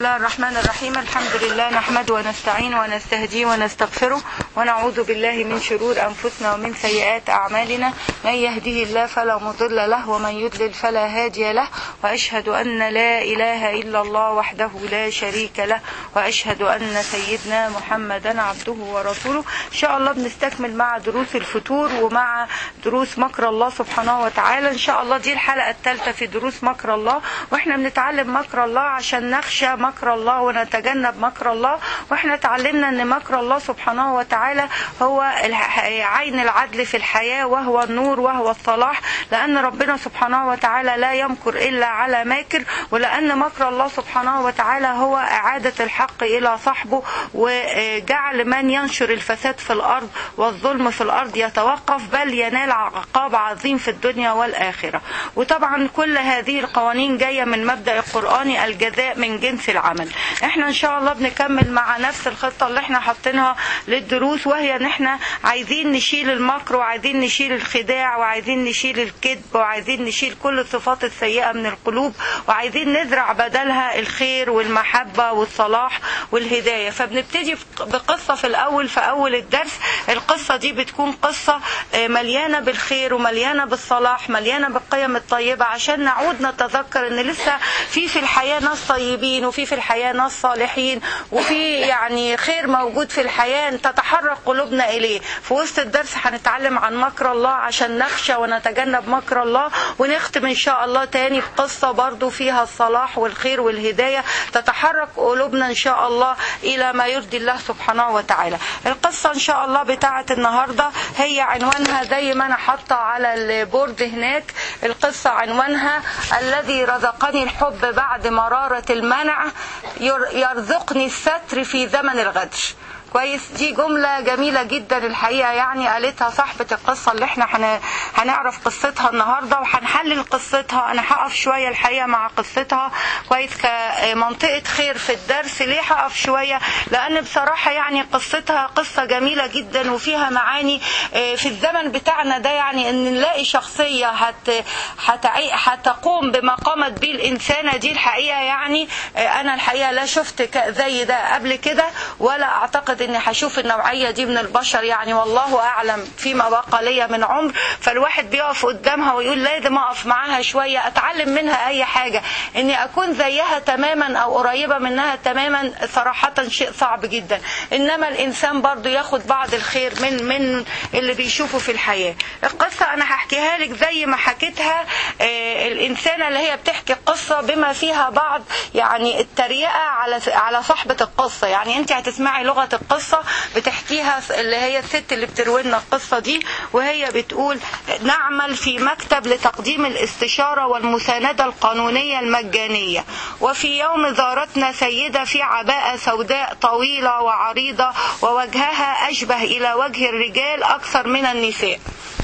الله الرحمن الرحيم الحمد لله نحمده ونستعين ونستهديه ونستغفره ونعوذ بالله من شرور أنفسنا ومن سيئات أعمالنا من يهده الله فلا مضل له ومن يضلل فلا هادي له وأشهد أن لا إله إلا الله وحده لا شريك له وأشهد أن سيدنا محمدا عبده ورسوله إن شاء الله بنستكمل مع دروس الفتور ومع دروس مكر الله سبحانه وتعالى إن شاء الله دي الحلقة الثالثة في دروس مكر الله وإحنا بنتعلم مكر الله عشان نخشى مكر الله ونتجنب مكر الله واحنا اتعلمنا ان مكر الله سبحانه وتعالى هو عين العدل في الحياة وهو النور وهو الصلاح لان ربنا سبحانه وتعالى لا يمكر الا على ماكر ولان مكر الله سبحانه وتعالى هو اعادة الحق الى صاحبه وجعل من ينشر الفساد في الارض والظلم في الارض يتوقف بل ينال عقاب عظيم في الدنيا والاخرة وطبعا كل هذه القوانين جاية من مبدأ القرآني الجزاء من جنس العمل احنا ان شاء الله بنكمل مع نفس الخطة اللي احنا حاطينها للدروس وهي ان احنا عايزين نشيل المكر وعايزين نشيل الخداع وعايزين نشيل الكذب وعايزين نشيل كل الصفات السيئة من القلوب وعايزين نزرع بدلها الخير والمحبة والصلاح والهداية فبنبتدي بقصة في الاول في اول الدرس القصة دي بتكون قصة مليانة بالخير ومليانة بالصلاح مليانة بالقيم الطيبة عشان نعود نتذكر ان لسه في في الحياة ناس طيبين وفي في الحياة ناس صالحين وفي يعني خير موجود في الحياة تتحرك قلوبنا إليه في وسط الدرس هنتعلم عن مكر الله عشان نخشى ونتجنب مكر الله ونختم إن شاء الله تاني بقصة برضو فيها الصلاح والخير والهداية تتحرك قلوبنا إن شاء الله إلى ما يرضي الله سبحانه وتعالى القصة إن شاء الله بتاعة النهاردة هي عنوانها زي ما أنا حاطة على البورد هناك القصة عنوانها الذي رزقني الحب بعد مرارة المنع يرزقني الستر في زمن الغدر كويس دي جملة جميلة جدا الحقيقة يعني قالتها صاحبة القصة اللي احنا هن... هنعرف قصتها النهاردة وهنحلل قصتها انا هقف شوية الحقيقة مع قصتها كويس كمنطقة خير في الدرس ليه هقف شوية لان بصراحة يعني قصتها قصة جميلة جدا وفيها معاني في الزمن بتاعنا ده يعني ان نلاقي شخصية هت... هتعي... هتقوم بما قامت به الانسانة دي الحقيقة يعني انا الحقيقة لا شفت زي ده قبل كده ولا اعتقد اني هشوف النوعية دي من البشر يعني والله اعلم فيما بقى ليا من عمر فالواحد بيقف قدامها ويقول لازم اقف معاها شوية اتعلم منها اي حاجة اني اكون زيها تماما او قريبة منها تماما صراحة شيء صعب جدا انما الانسان برضو ياخد بعض الخير من من اللي بيشوفه في الحياة القصة انا هحكيها لك زي ما حكيتها الانسانة اللي هي بتحكي القصة بما فيها بعض يعني التريقة على على صاحبة القصة يعني انت هتسمعي لغة القصة بتحكيها اللي هي الست اللي بتروي لنا القصة دي وهي بتقول نعمل في مكتب لتقديم الاستشارة والمساندة القانونية المجانية وفي يوم زارتنا سيدة في عباءة سوداء طويلة وعريضة ووجهها أشبه إلى وجه الرجال أكثر من النساء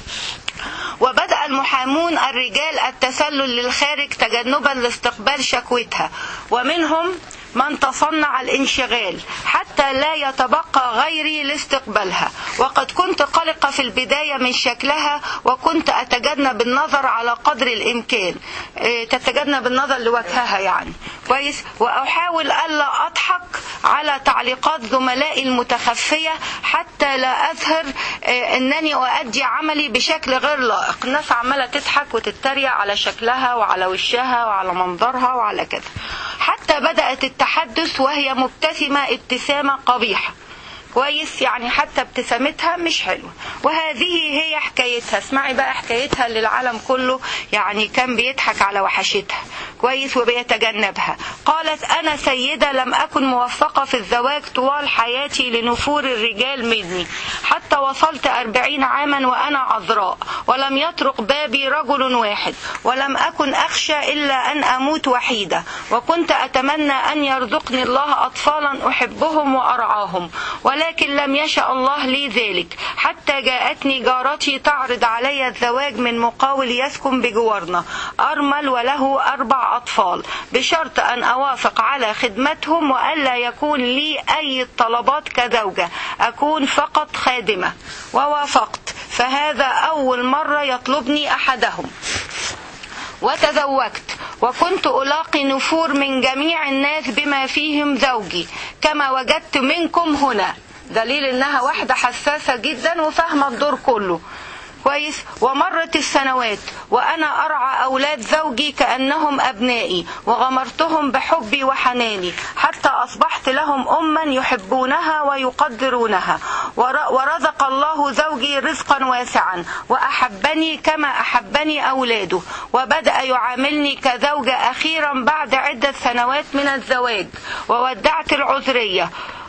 وبدأ المحامون الرجال التسلل للخارج تجنبا لاستقبال شكوتها ومنهم من تصنع الانشغال حتى لا يتبقى غيري لاستقبالها وقد كنت قلقة في البداية من شكلها وكنت أتجنب النظر على قدر الإمكان تتجنب النظر لوجهها يعني كويس وأحاول ألا أضحك على تعليقات زملائي المتخفية حتى لا أظهر أنني أؤدي عملي بشكل غير لائق الناس عمالة تضحك وتتريق على شكلها وعلى وشها وعلى منظرها وعلى كده حتى بدأت التحدث وهي مبتسمة ابتسامة قبيحة كويس يعني حتى ابتسامتها مش حلوة وهذه هي حكايتها اسمعي بقى حكايتها اللي العالم كله يعني كان بيضحك على وحشتها كويس وبيتجنبها قالت أنا سيدة لم أكن موفقة في الزواج طوال حياتي لنفور الرجال مني حتى وصلت أربعين عاما وأنا عذراء ولم يطرق بابي رجل واحد ولم أكن أخشى إلا أن أموت وحيدة وكنت أتمنى أن يرزقني الله أطفالا أحبهم وأرعاهم ولكن لم يشأ الله لي ذلك حتى جاءتني جارتي تعرض علي الزواج من مقاول يسكن بجوارنا أرمل وله أربع أطفال بشرط أن أوافق على خدمتهم وألا يكون لي أي طلبات كزوجة أكون فقط خادمة ووافقت فهذا أول مرة يطلبني أحدهم وتزوجت وكنت ألاقي نفور من جميع الناس بما فيهم زوجي كما وجدت منكم هنا دليل انها واحدة حساسة جدا وفاهمة الدور كله كويس ومرت السنوات وانا ارعى اولاد زوجي كانهم ابنائي وغمرتهم بحبي وحناني حتى اصبحت لهم اما يحبونها ويقدرونها ور- ورزق الله زوجي رزقا واسعا واحبني كما احبني اولاده وبدا يعاملني كزوجه اخيرا بعد عده سنوات من الزواج وودعت العذريه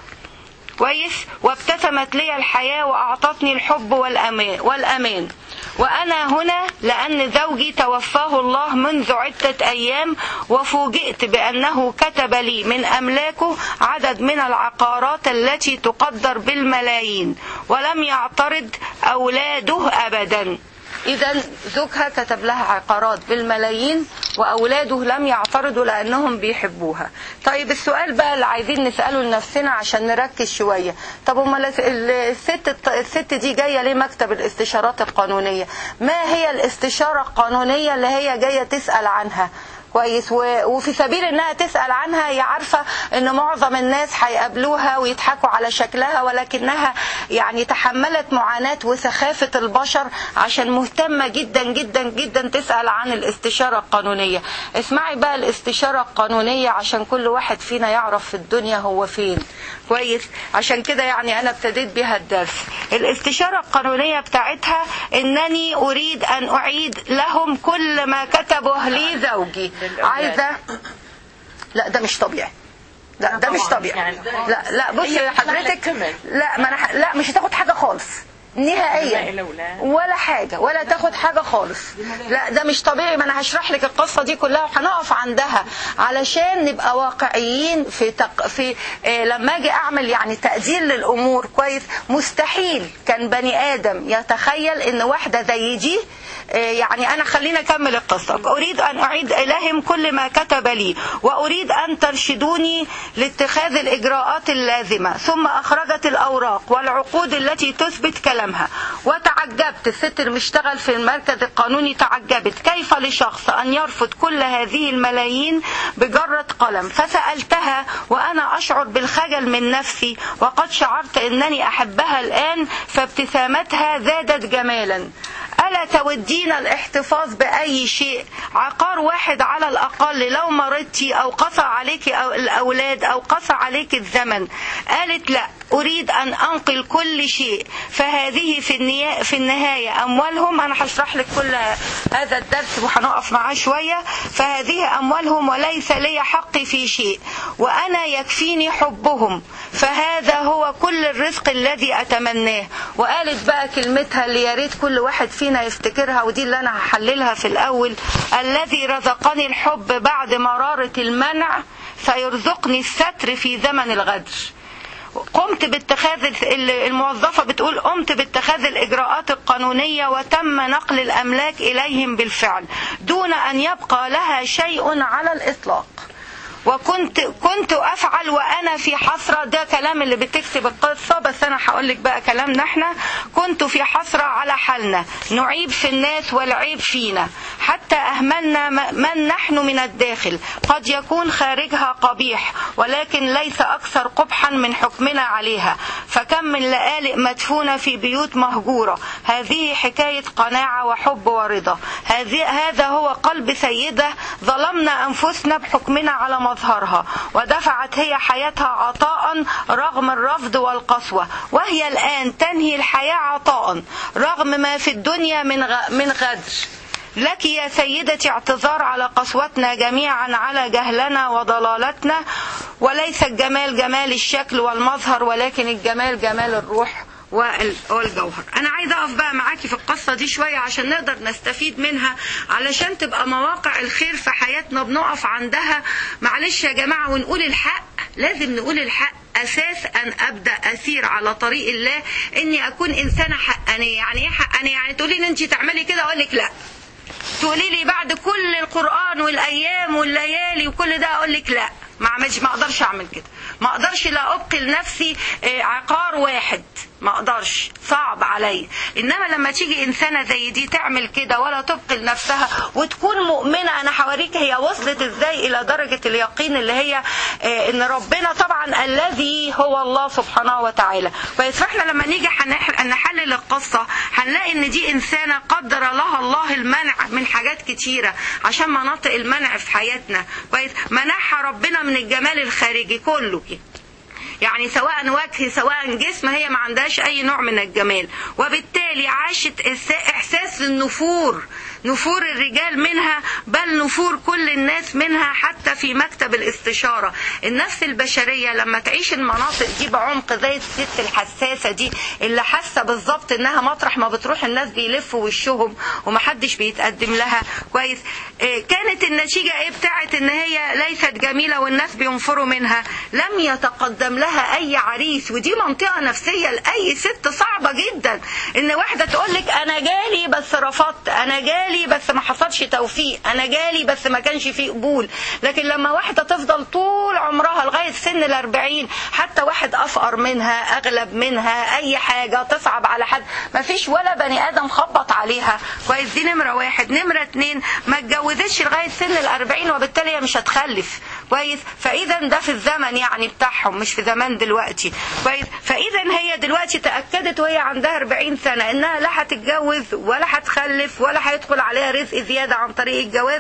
كويس وابتسمت لي الحياة وأعطتني الحب والأمان, والأمان وأنا هنا لأن زوجي توفاه الله منذ عدة أيام وفوجئت بأنه كتب لي من أملاكه عدد من العقارات التي تقدر بالملايين ولم يعترض أولاده أبدا إذا زوجها كتب لها عقارات بالملايين وأولاده لم يعترضوا لأنهم بيحبوها. طيب السؤال بقى اللي عايزين نسأله لنفسنا عشان نركز شوية. طب أمال الست الست دي جاية ليه مكتب الاستشارات القانونية؟ ما هي الاستشارة القانونية اللي هي جاية تسأل عنها؟ كويس و- وفي سبيل انها تسال عنها هي عارفه ان معظم الناس هيقابلوها ويضحكوا على شكلها ولكنها يعني تحملت معاناه وسخافه البشر عشان مهتمه جدا جدا جدا تسال عن الاستشاره القانونيه اسمعي بقى الاستشاره القانونيه عشان كل واحد فينا يعرف في الدنيا هو فين كويس عشان كده يعني انا ابتديت بها الدرس الاستشاره القانونيه بتاعتها انني اريد ان اعيد لهم كل ما كتبه لي زوجي عايزه لا ده مش طبيعي لا ده مش طبيعي لا لا بصي حضرتك لا ما انا لا مش هتاخد حاجه خالص نهائيا ولا حاجة ولا تاخد حاجة خالص لا ده مش طبيعي ما انا هشرح لك القصة دي كلها وهنقف عندها علشان نبقى واقعيين في تق... في آه لما اجي اعمل يعني تقدير للامور كويس مستحيل كان بني ادم يتخيل ان واحدة زي دي آه يعني انا خلينا اكمل القصة اريد ان اعيد اليهم كل ما كتب لي واريد ان ترشدوني لاتخاذ الاجراءات اللازمة ثم اخرجت الاوراق والعقود التي تثبت كلامها وتعجبت الست اللي بتشتغل في المركز القانوني تعجبت كيف لشخص ان يرفض كل هذه الملايين بجرة قلم فسألتها وانا اشعر بالخجل من نفسي وقد شعرت انني احبها الان فابتسامتها زادت جمالا ألا تودين الاحتفاظ بأي شيء عقار واحد على الأقل لو مرضتي أو قصى عليك أو الأولاد أو قصى عليك الزمن قالت لا أريد أن أنقل كل شيء فهذه في, النيا... في النهاية أموالهم أنا هشرح لك كل هذا الدرس وهنقف معاه شوية فهذه أموالهم وليس لي حق في شيء وأنا يكفيني حبهم فهذا هو كل الرزق الذي أتمناه وقالت بقى كلمتها اللي يا ريت كل واحد فينا يفتكرها ودي اللي أنا هحللها في الأول الذي رزقني الحب بعد مرارة المنع سيرزقني الستر في زمن الغدر قمت باتخاذ الموظفة بتقول قمت باتخاذ الإجراءات القانونية وتم نقل الأملاك إليهم بالفعل دون أن يبقى لها شيء على الإطلاق وكنت كنت افعل وانا في حسره ده كلام اللي بتكتب القصه بس انا هقول لك بقى كلامنا احنا كنت في حسره على حالنا نعيب في الناس والعيب فينا حتى اهملنا من نحن من الداخل قد يكون خارجها قبيح ولكن ليس اكثر قبحا من حكمنا عليها فكم من لآلئ مدفونه في بيوت مهجوره هذه حكايه قناعه وحب ورضا هذه هذا هو قلب سيده ظلمنا انفسنا بحكمنا على مظهرها ودفعت هي حياتها عطاء رغم الرفض والقسوة وهي الآن تنهي الحياة عطاء رغم ما في الدنيا من من غدر لك يا سيدتي اعتذار على قسوتنا جميعا على جهلنا وضلالتنا وليس الجمال جمال الشكل والمظهر ولكن الجمال جمال الروح والجوهر انا عايزه اقف بقى معاكي في القصه دي شويه عشان نقدر نستفيد منها علشان تبقى مواقع الخير في حياتنا بنقف عندها معلش يا جماعه ونقول الحق لازم نقول الحق اساس ان ابدا اسير على طريق الله اني اكون انسانه حقانيه يعني ايه حقانيه يعني تقولي لي انت تعملي كده اقول لك لا تقولي لي بعد كل القران والايام والليالي وكل ده اقول لك لا ما عملش ما اقدرش اعمل كده ما اقدرش لا ابقي لنفسي عقار واحد ما اقدرش صعب عليا انما لما تيجي انسانه زي دي تعمل كده ولا تبقي لنفسها وتكون مؤمنه انا هوريك هي وصلت ازاي الى درجه اليقين اللي هي آه، ان ربنا طبعا الذي هو الله سبحانه وتعالى كويس فاحنا لما نيجي هنح- نحلل القصه هنلاقي ان دي انسانه قدر لها الله المنع من حاجات كتيره عشان مناطق المنع في حياتنا كويس منحها ربنا من الجمال الخارجي كله كده يعني سواء وجه سواء جسم هي ما عندهاش اي نوع من الجمال وبالتالي عاشت إس- احساس النفور نفور الرجال منها بل نفور كل الناس منها حتى في مكتب الاستشارة النفس البشرية لما تعيش المناطق دي بعمق زي الست الحساسة دي اللي حاسة بالظبط انها مطرح ما بتروح الناس بيلفوا وشهم ومحدش بيتقدم لها كويس إيه، كانت النتيجة ايه بتاعت ان هي ليست جميلة والناس بينفروا منها لم يتقدم لها اي عريس ودي منطقة نفسية لأي ست صعبة جدا ان واحدة تقول لك انا جالي بس رفضت انا جالي بس ما حصلش توفيق انا جالي بس ما كانش فيه قبول لكن لما واحدة تفضل طول عمرها لغاية سن الاربعين حتى واحد افقر منها اغلب منها اي حاجة تصعب على حد ما فيش ولا بني ادم خبط عليها كويس دي نمرة واحد نمرة اتنين ما اتجوزتش لغاية سن الاربعين وبالتالي هي مش هتخلف كويس فاذا ده في الزمن يعني بتاعهم مش في زمان دلوقتي كويس فاذا هي دلوقتي تاكدت وهي عندها 40 سنه انها لا هتتجوز ولا هتخلف ولا هيدخل عليها رزق زياده عن طريق الجواز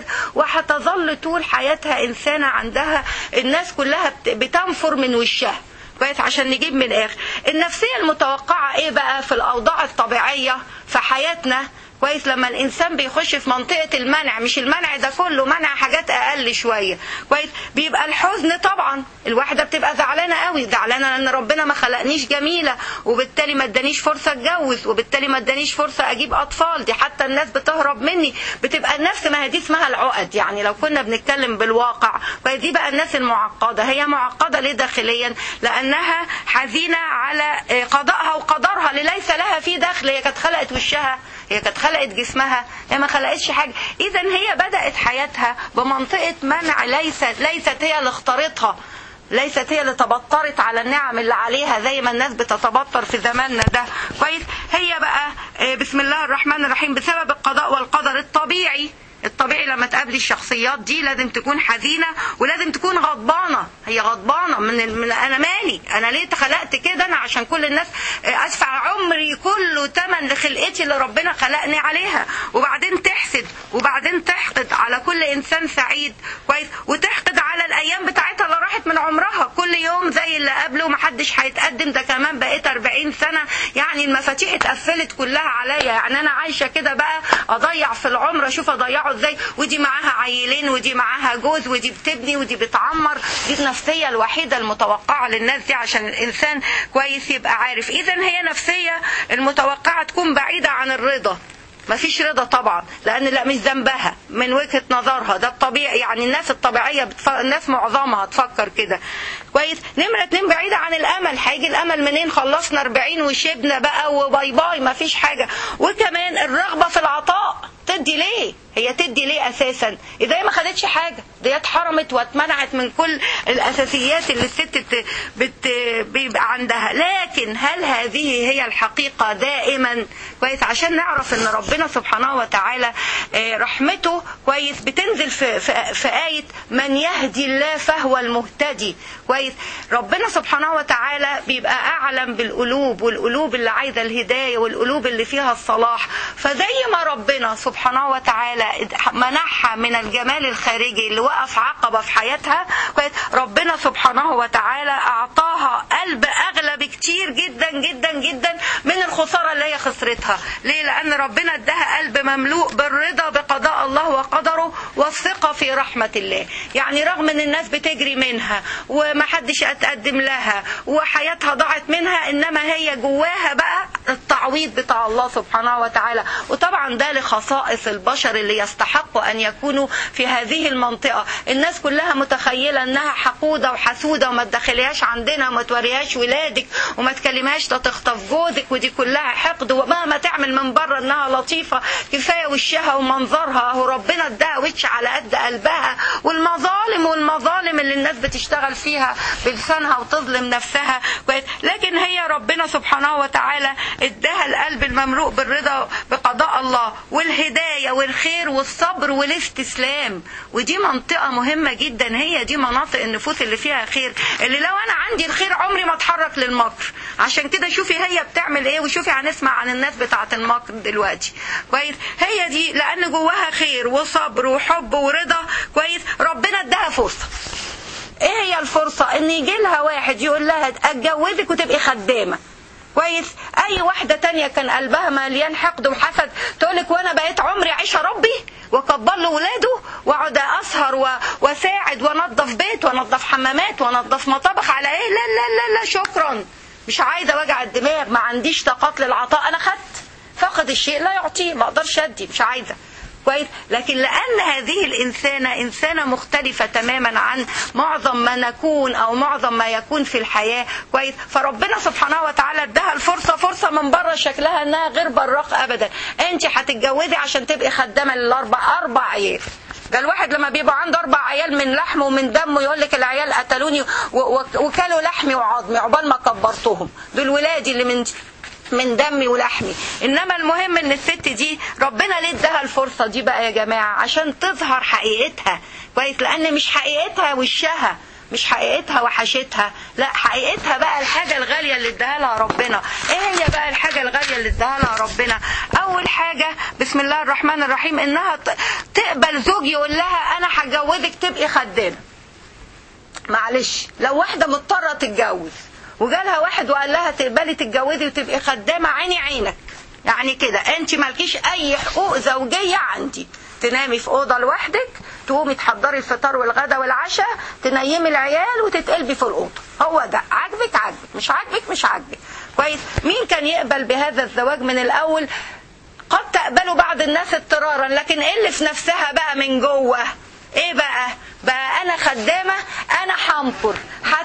وهتظل طول حياتها انسانه عندها الناس كلها بت- بتنفر من وشها كويس عشان نجيب من الاخر النفسيه المتوقعه ايه بقى في الاوضاع الطبيعيه في حياتنا كويس لما الانسان بيخش في منطقه المنع مش المنع ده كله منع حاجات اقل شويه كويس بيبقى الحزن طبعا الواحده بتبقى زعلانه قوي زعلانه لان ربنا ما خلقنيش جميله وبالتالي ما ادانيش فرصه اتجوز وبالتالي ما ادانيش فرصه اجيب اطفال دي حتى الناس بتهرب مني بتبقى النفس ما هي دي اسمها العقد يعني لو كنا بنتكلم بالواقع كويس دي بقى الناس المعقده هي معقده ليه داخليا لانها حزينه على آه، قضائها وقدرها اللي ليس لها فيه دخل هي كانت خلقت وشها هي كانت خلقت جسمها هي ما خلقتش حاجه اذا هي بدات حياتها بمنطقه منع ليست ليست هي اللي اختارتها ليست هي اللي تبطرت على النعم اللي عليها زي ما الناس بتتبطر في زماننا ده كويس هي بقى آه، بسم الله الرحمن الرحيم بسبب القضاء والقدر الطبيعي الطبيعي لما تقابلي الشخصيات دي لازم تكون حزينه ولازم تكون غضبانه هي غضبانه من, ال- من انا مالي انا ليه اتخلقت كده انا عشان كل الناس آه، ادفع عمري كله تمن لخلقتي اللي ربنا خلقني عليها وبعدين تحسد وبعدين تحقد على كل انسان سعيد كويس وتحقد على الايام بتاعتها اللي راحت من عمرها كل يوم زي اللي قبله محدش هيتقدم ده كمان بقيت 40 سنه يعني المفاتيح اتقفلت كلها عليا يعني انا عايشه كده بقى اضيع في العمر اشوف اضيعه ازاي ودي معاها عيلين ودي معاها جوز ودي بتبني ودي بتعمر دي النفسيه الوحيده المتوقعه للناس دي عشان الانسان كويس يبقى عارف اذا هي نفسيه المتوقعه تكون بعيده عن الرضا ما فيش رضا طبعا لان لا مش ذنبها من وجهه نظرها ده الطبيعي يعني الناس الطبيعيه بتف... الناس معظمها تفكر كده كويس نمره اتنين بعيده عن الامل هيجي الامل منين خلصنا 40 وشبنا بقى وباي باي ما فيش حاجه وكمان الرغبه في العطاء تدي ليه هي تدي ليه اساسا اذا هي ما خدتش حاجه دي اتحرمت واتمنعت من كل الاساسيات اللي الست بت... بت... بيبقى عندها لكن هل هذه هي الحقيقه دائما كويس عشان نعرف ان ربنا سبحانه وتعالى آه، رحمته كويس بتنزل في في, في ايه من يهدي الله فهو المهتدي كويس ربنا سبحانه وتعالى بيبقى اعلم بالقلوب والقلوب اللي عايزه الهدايه والقلوب اللي فيها الصلاح فزي ما ربنا سبحانه وتعالى منحها من الجمال الخارجي اللي وقف عقبه في حياتها كويس ربنا سبحانه وتعالى اعطاها قلب اغلى بكتير جدا جدا جدا من الخساره اللي هي خسرتها ليه لان ربنا اداها قلب مملوء بالرضا بقضاء الله وقدره والثقه في رحمه الله يعني رغم ان الناس بتجري منها ومحدش اتقدم لها وحياتها ضاعت منها انما هي جواها بقى التعويض بتاع الله سبحانه وتعالى وطبعا ده لخصائص البشر اللي يستحقوا ان يكونوا في هذه المنطقه الناس كلها متخيله انها حقوده وحسوده وما تدخليهاش عندنا وما توريهاش ولادك وما تكلمهاش ده تخطف جوزك ودي كلها حقد ومهما تعمل من بره انها لطيفه كفايه وشها ومنظرها اهو ربنا اداها وش على قد قلبها والمظالم والمظالم اللي الناس بتشتغل فيها بلسانها وتظلم نفسها كويس لكن هي ربنا سبحانه وتعالى اداها القلب المملوء بالرضا بقضاء الله والهدايه والخير والصبر والاستسلام ودي منطقه مهمه جدا هي دي مناطق النفوس اللي فيها خير اللي لو انا عندي الخير عمري ما اتحرك للمكر عشان كده شوفي هي بتعمل ايه وشوفي هنسمع عن الناس بتاعه المكر دلوقتي كويس هي دي لان جواها خير وصبر وحب ورضا كويس ربنا اداها فرصه ايه هي الفرصه ان يجي لها واحد يقول لها اتجوزك وتبقي خدامه كويس اي واحده تانية كان قلبها مليان حقد وحسد تقولك وانا بقيت عمري عيش ربي واكبر له ولاده واقعد اسهر و... واساعد وانظف بيت وانظف حمامات وانظف مطابخ على ايه لا لا لا لا شكرا مش عايزه وجع الدماغ ما عنديش طاقات للعطاء انا خدت فقد الشيء لا يعطيه ما اقدرش ادي مش عايزه كويس لكن لان هذه الانسانه انسانه مختلفه تماما عن معظم ما نكون او معظم ما يكون في الحياه كويس فربنا سبحانه وتعالى اداها الفرصه فرصه من بره شكلها انها غير براق ابدا انت هتتجوزي عشان تبقي خدامه للاربع اربع عيال ده الواحد لما بيبقى عنده اربع عيال من لحمه ومن دمه يقول لك العيال قتلوني وكلوا لحمي وعظمي عقبال ما كبرتهم دول ولادي اللي من من دمي ولحمي انما المهم ان الست دي ربنا ليه اداها الفرصه دي بقى يا جماعه عشان تظهر حقيقتها كويس لان مش حقيقتها وشها مش حقيقتها وحشتها لا حقيقتها بقى الحاجة الغالية اللي اداها لها ربنا ايه هي بقى الحاجة الغالية اللي اداها لها ربنا اول حاجة بسم الله الرحمن الرحيم انها تقبل زوج يقول لها انا هتجوزك تبقي خدامة معلش لو واحدة مضطرة تتجوز وجالها واحد وقال لها تقبلي تتجوزي وتبقي خدامه عيني عينك يعني كده انت مالكيش اي حقوق زوجيه عندي تنامي في اوضه لوحدك تقومي تحضري الفطار والغدا والعشاء تنيمي العيال وتتقلبي في الاوضه هو ده عاجبك عاجبك مش عاجبك مش عاجبك كويس مين كان يقبل بهذا الزواج من الاول قد تقبله بعض الناس اضطرارا لكن ايه اللي في نفسها بقى من جوه ايه بقى بقى انا خدامه انا حنفر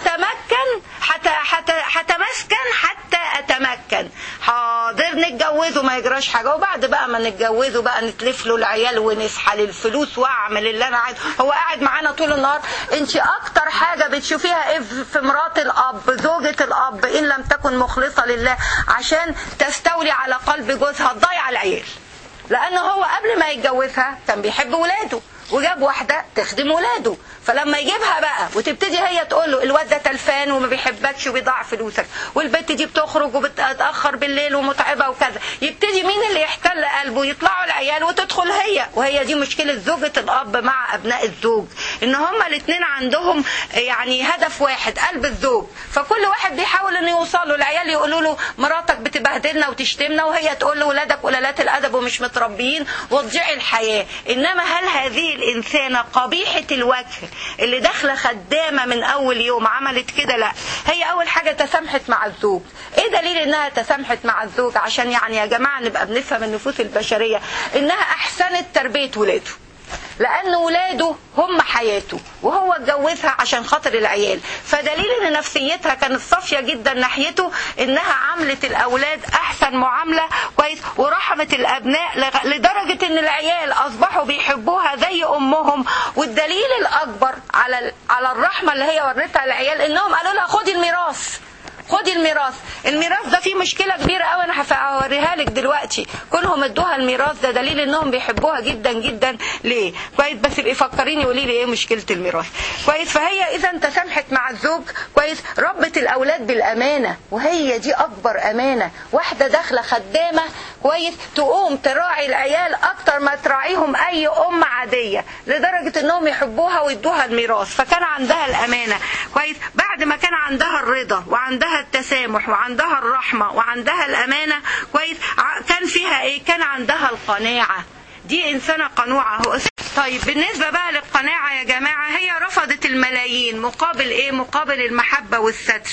هتمكن حتى حتى هتمسكن حتى اتمكن حاضر نتجوزه ما يجراش حاجه وبعد بقى ما نتجوزه بقى نتلف له العيال ونسحل الفلوس واعمل اللي انا عايزه هو قاعد معانا طول النهار انت اكتر حاجه بتشوفيها ايه في مرات الاب زوجة الاب ان لم تكن مخلصه لله عشان تستولي على قلب جوزها تضيع العيال لان هو قبل ما يتجوزها كان بيحب ولاده وجاب واحده تخدم ولاده فلما يجيبها بقى وتبتدي هي تقول له الواد ده تلفان وما بيحبكش وبيضيع فلوسك والبنت دي بتخرج وبتتاخر بالليل ومتعبه وكذا يبتدي مين اللي يحتل قلبه يطلعوا العيال وتدخل هي وهي دي مشكله زوجة الاب مع ابناء الزوج ان هما الاثنين عندهم يعني هدف واحد قلب الزوج فكل واحد بيحاول انه يوصل له العيال يقولوا له مراتك بتبهدلنا وتشتمنا وهي تقول له ولادك قلالات الادب ومش متربيين وتضيع الحياه انما هل هذه الانسانه قبيحه الوجه اللي داخله خدامه من اول يوم عملت كده لا هي اول حاجه تسامحت مع الزوج ايه دليل انها تسامحت مع الزوج عشان يعني يا جماعه نبقى بنفهم النفوس البشريه انها احسنت تربيه ولاده لان ولاده هم حياته وهو اتجوزها عشان خاطر العيال فدليل ان نفسيتها كانت صافيه جدا ناحيته انها عملت الاولاد احسن معامله كويس ورحمت الابناء لدرجه ان العيال اصبحوا بيحبوها زي امهم والدليل الاكبر على على الرحمه اللي هي ورتها العيال انهم قالوا لها خدي الميراث خدي الميراث الميراث ده فيه مشكله كبيره قوي انا هوريها لك دلوقتي كونهم ادوها الميراث ده دليل انهم بيحبوها جدا جدا ليه كويس بس ابقي فكريني قولي لي ايه مشكله الميراث كويس فهي اذا تسامحت مع الزوج كويس ربت الاولاد بالامانه وهي دي اكبر امانه واحده داخله خدامه كويس تقوم تراعي العيال اكتر ما تراعيهم اي ام عاديه لدرجه انهم يحبوها ويدوها الميراث فكان عندها الامانه كويس بعد ما كان عندها الرضا وعندها التسامح وعندها الرحمه وعندها الامانه كويس كان فيها ايه كان عندها القناعه دي انسانه قنوعه هو طيب بالنسبه بقى للقناعه يا جماعه هي رفضت الملايين مقابل ايه مقابل المحبه والستر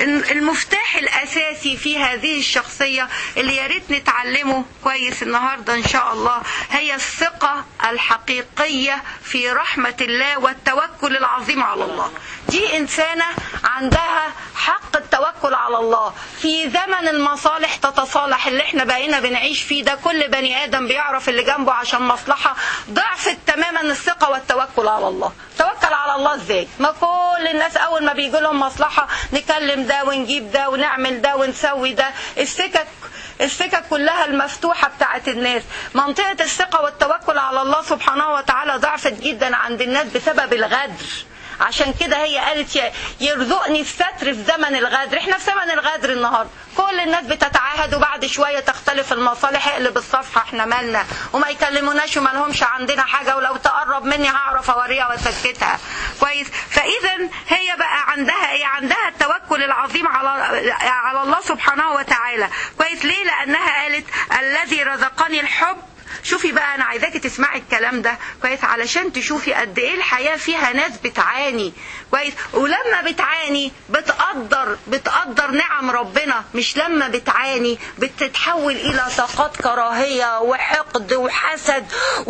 المفتاح الاساسي في هذه الشخصيه اللي يا ريت نتعلمه كويس النهارده ان شاء الله هي الثقه الحقيقيه في رحمه الله والتوكل العظيم على الله دي انسانه عندها حق التوكل على على الله في زمن المصالح تتصالح اللي احنا بقينا بنعيش فيه ده كل بني ادم بيعرف اللي جنبه عشان مصلحه ضعفت تماما الثقه والتوكل على الله توكل على الله ازاي ما كل الناس اول ما بيجي لهم مصلحه نكلم ده ونجيب ده ونعمل ده ونسوي ده السكك السكك كلها المفتوحة بتاعت الناس منطقة الثقة والتوكل على الله سبحانه وتعالى ضعفت جدا عند الناس بسبب الغدر عشان كده هي قالت يرزقني الستر في زمن الغدر احنا في زمن الغدر النهارده كل الناس بتتعاهد وبعد شويه تختلف المصالح اقلب الصفحه احنا مالنا وما يكلموناش وما لهمش عندنا حاجه ولو تقرب مني هعرف اوريها واسكتها كويس فاذا هي بقى عندها ايه عندها التوكل العظيم على على الله سبحانه وتعالى كويس ليه لانها قالت الذي رزقني الحب شوفي بقى انا عايزاكي تسمعي الكلام ده كويس علشان تشوفي قد ايه الحياه فيها ناس بتعاني كويس ولما بتعاني بتقدر بتقدر نعم ربنا مش لما بتعاني بتتحول الى طاقات كراهيه وحقد وحسد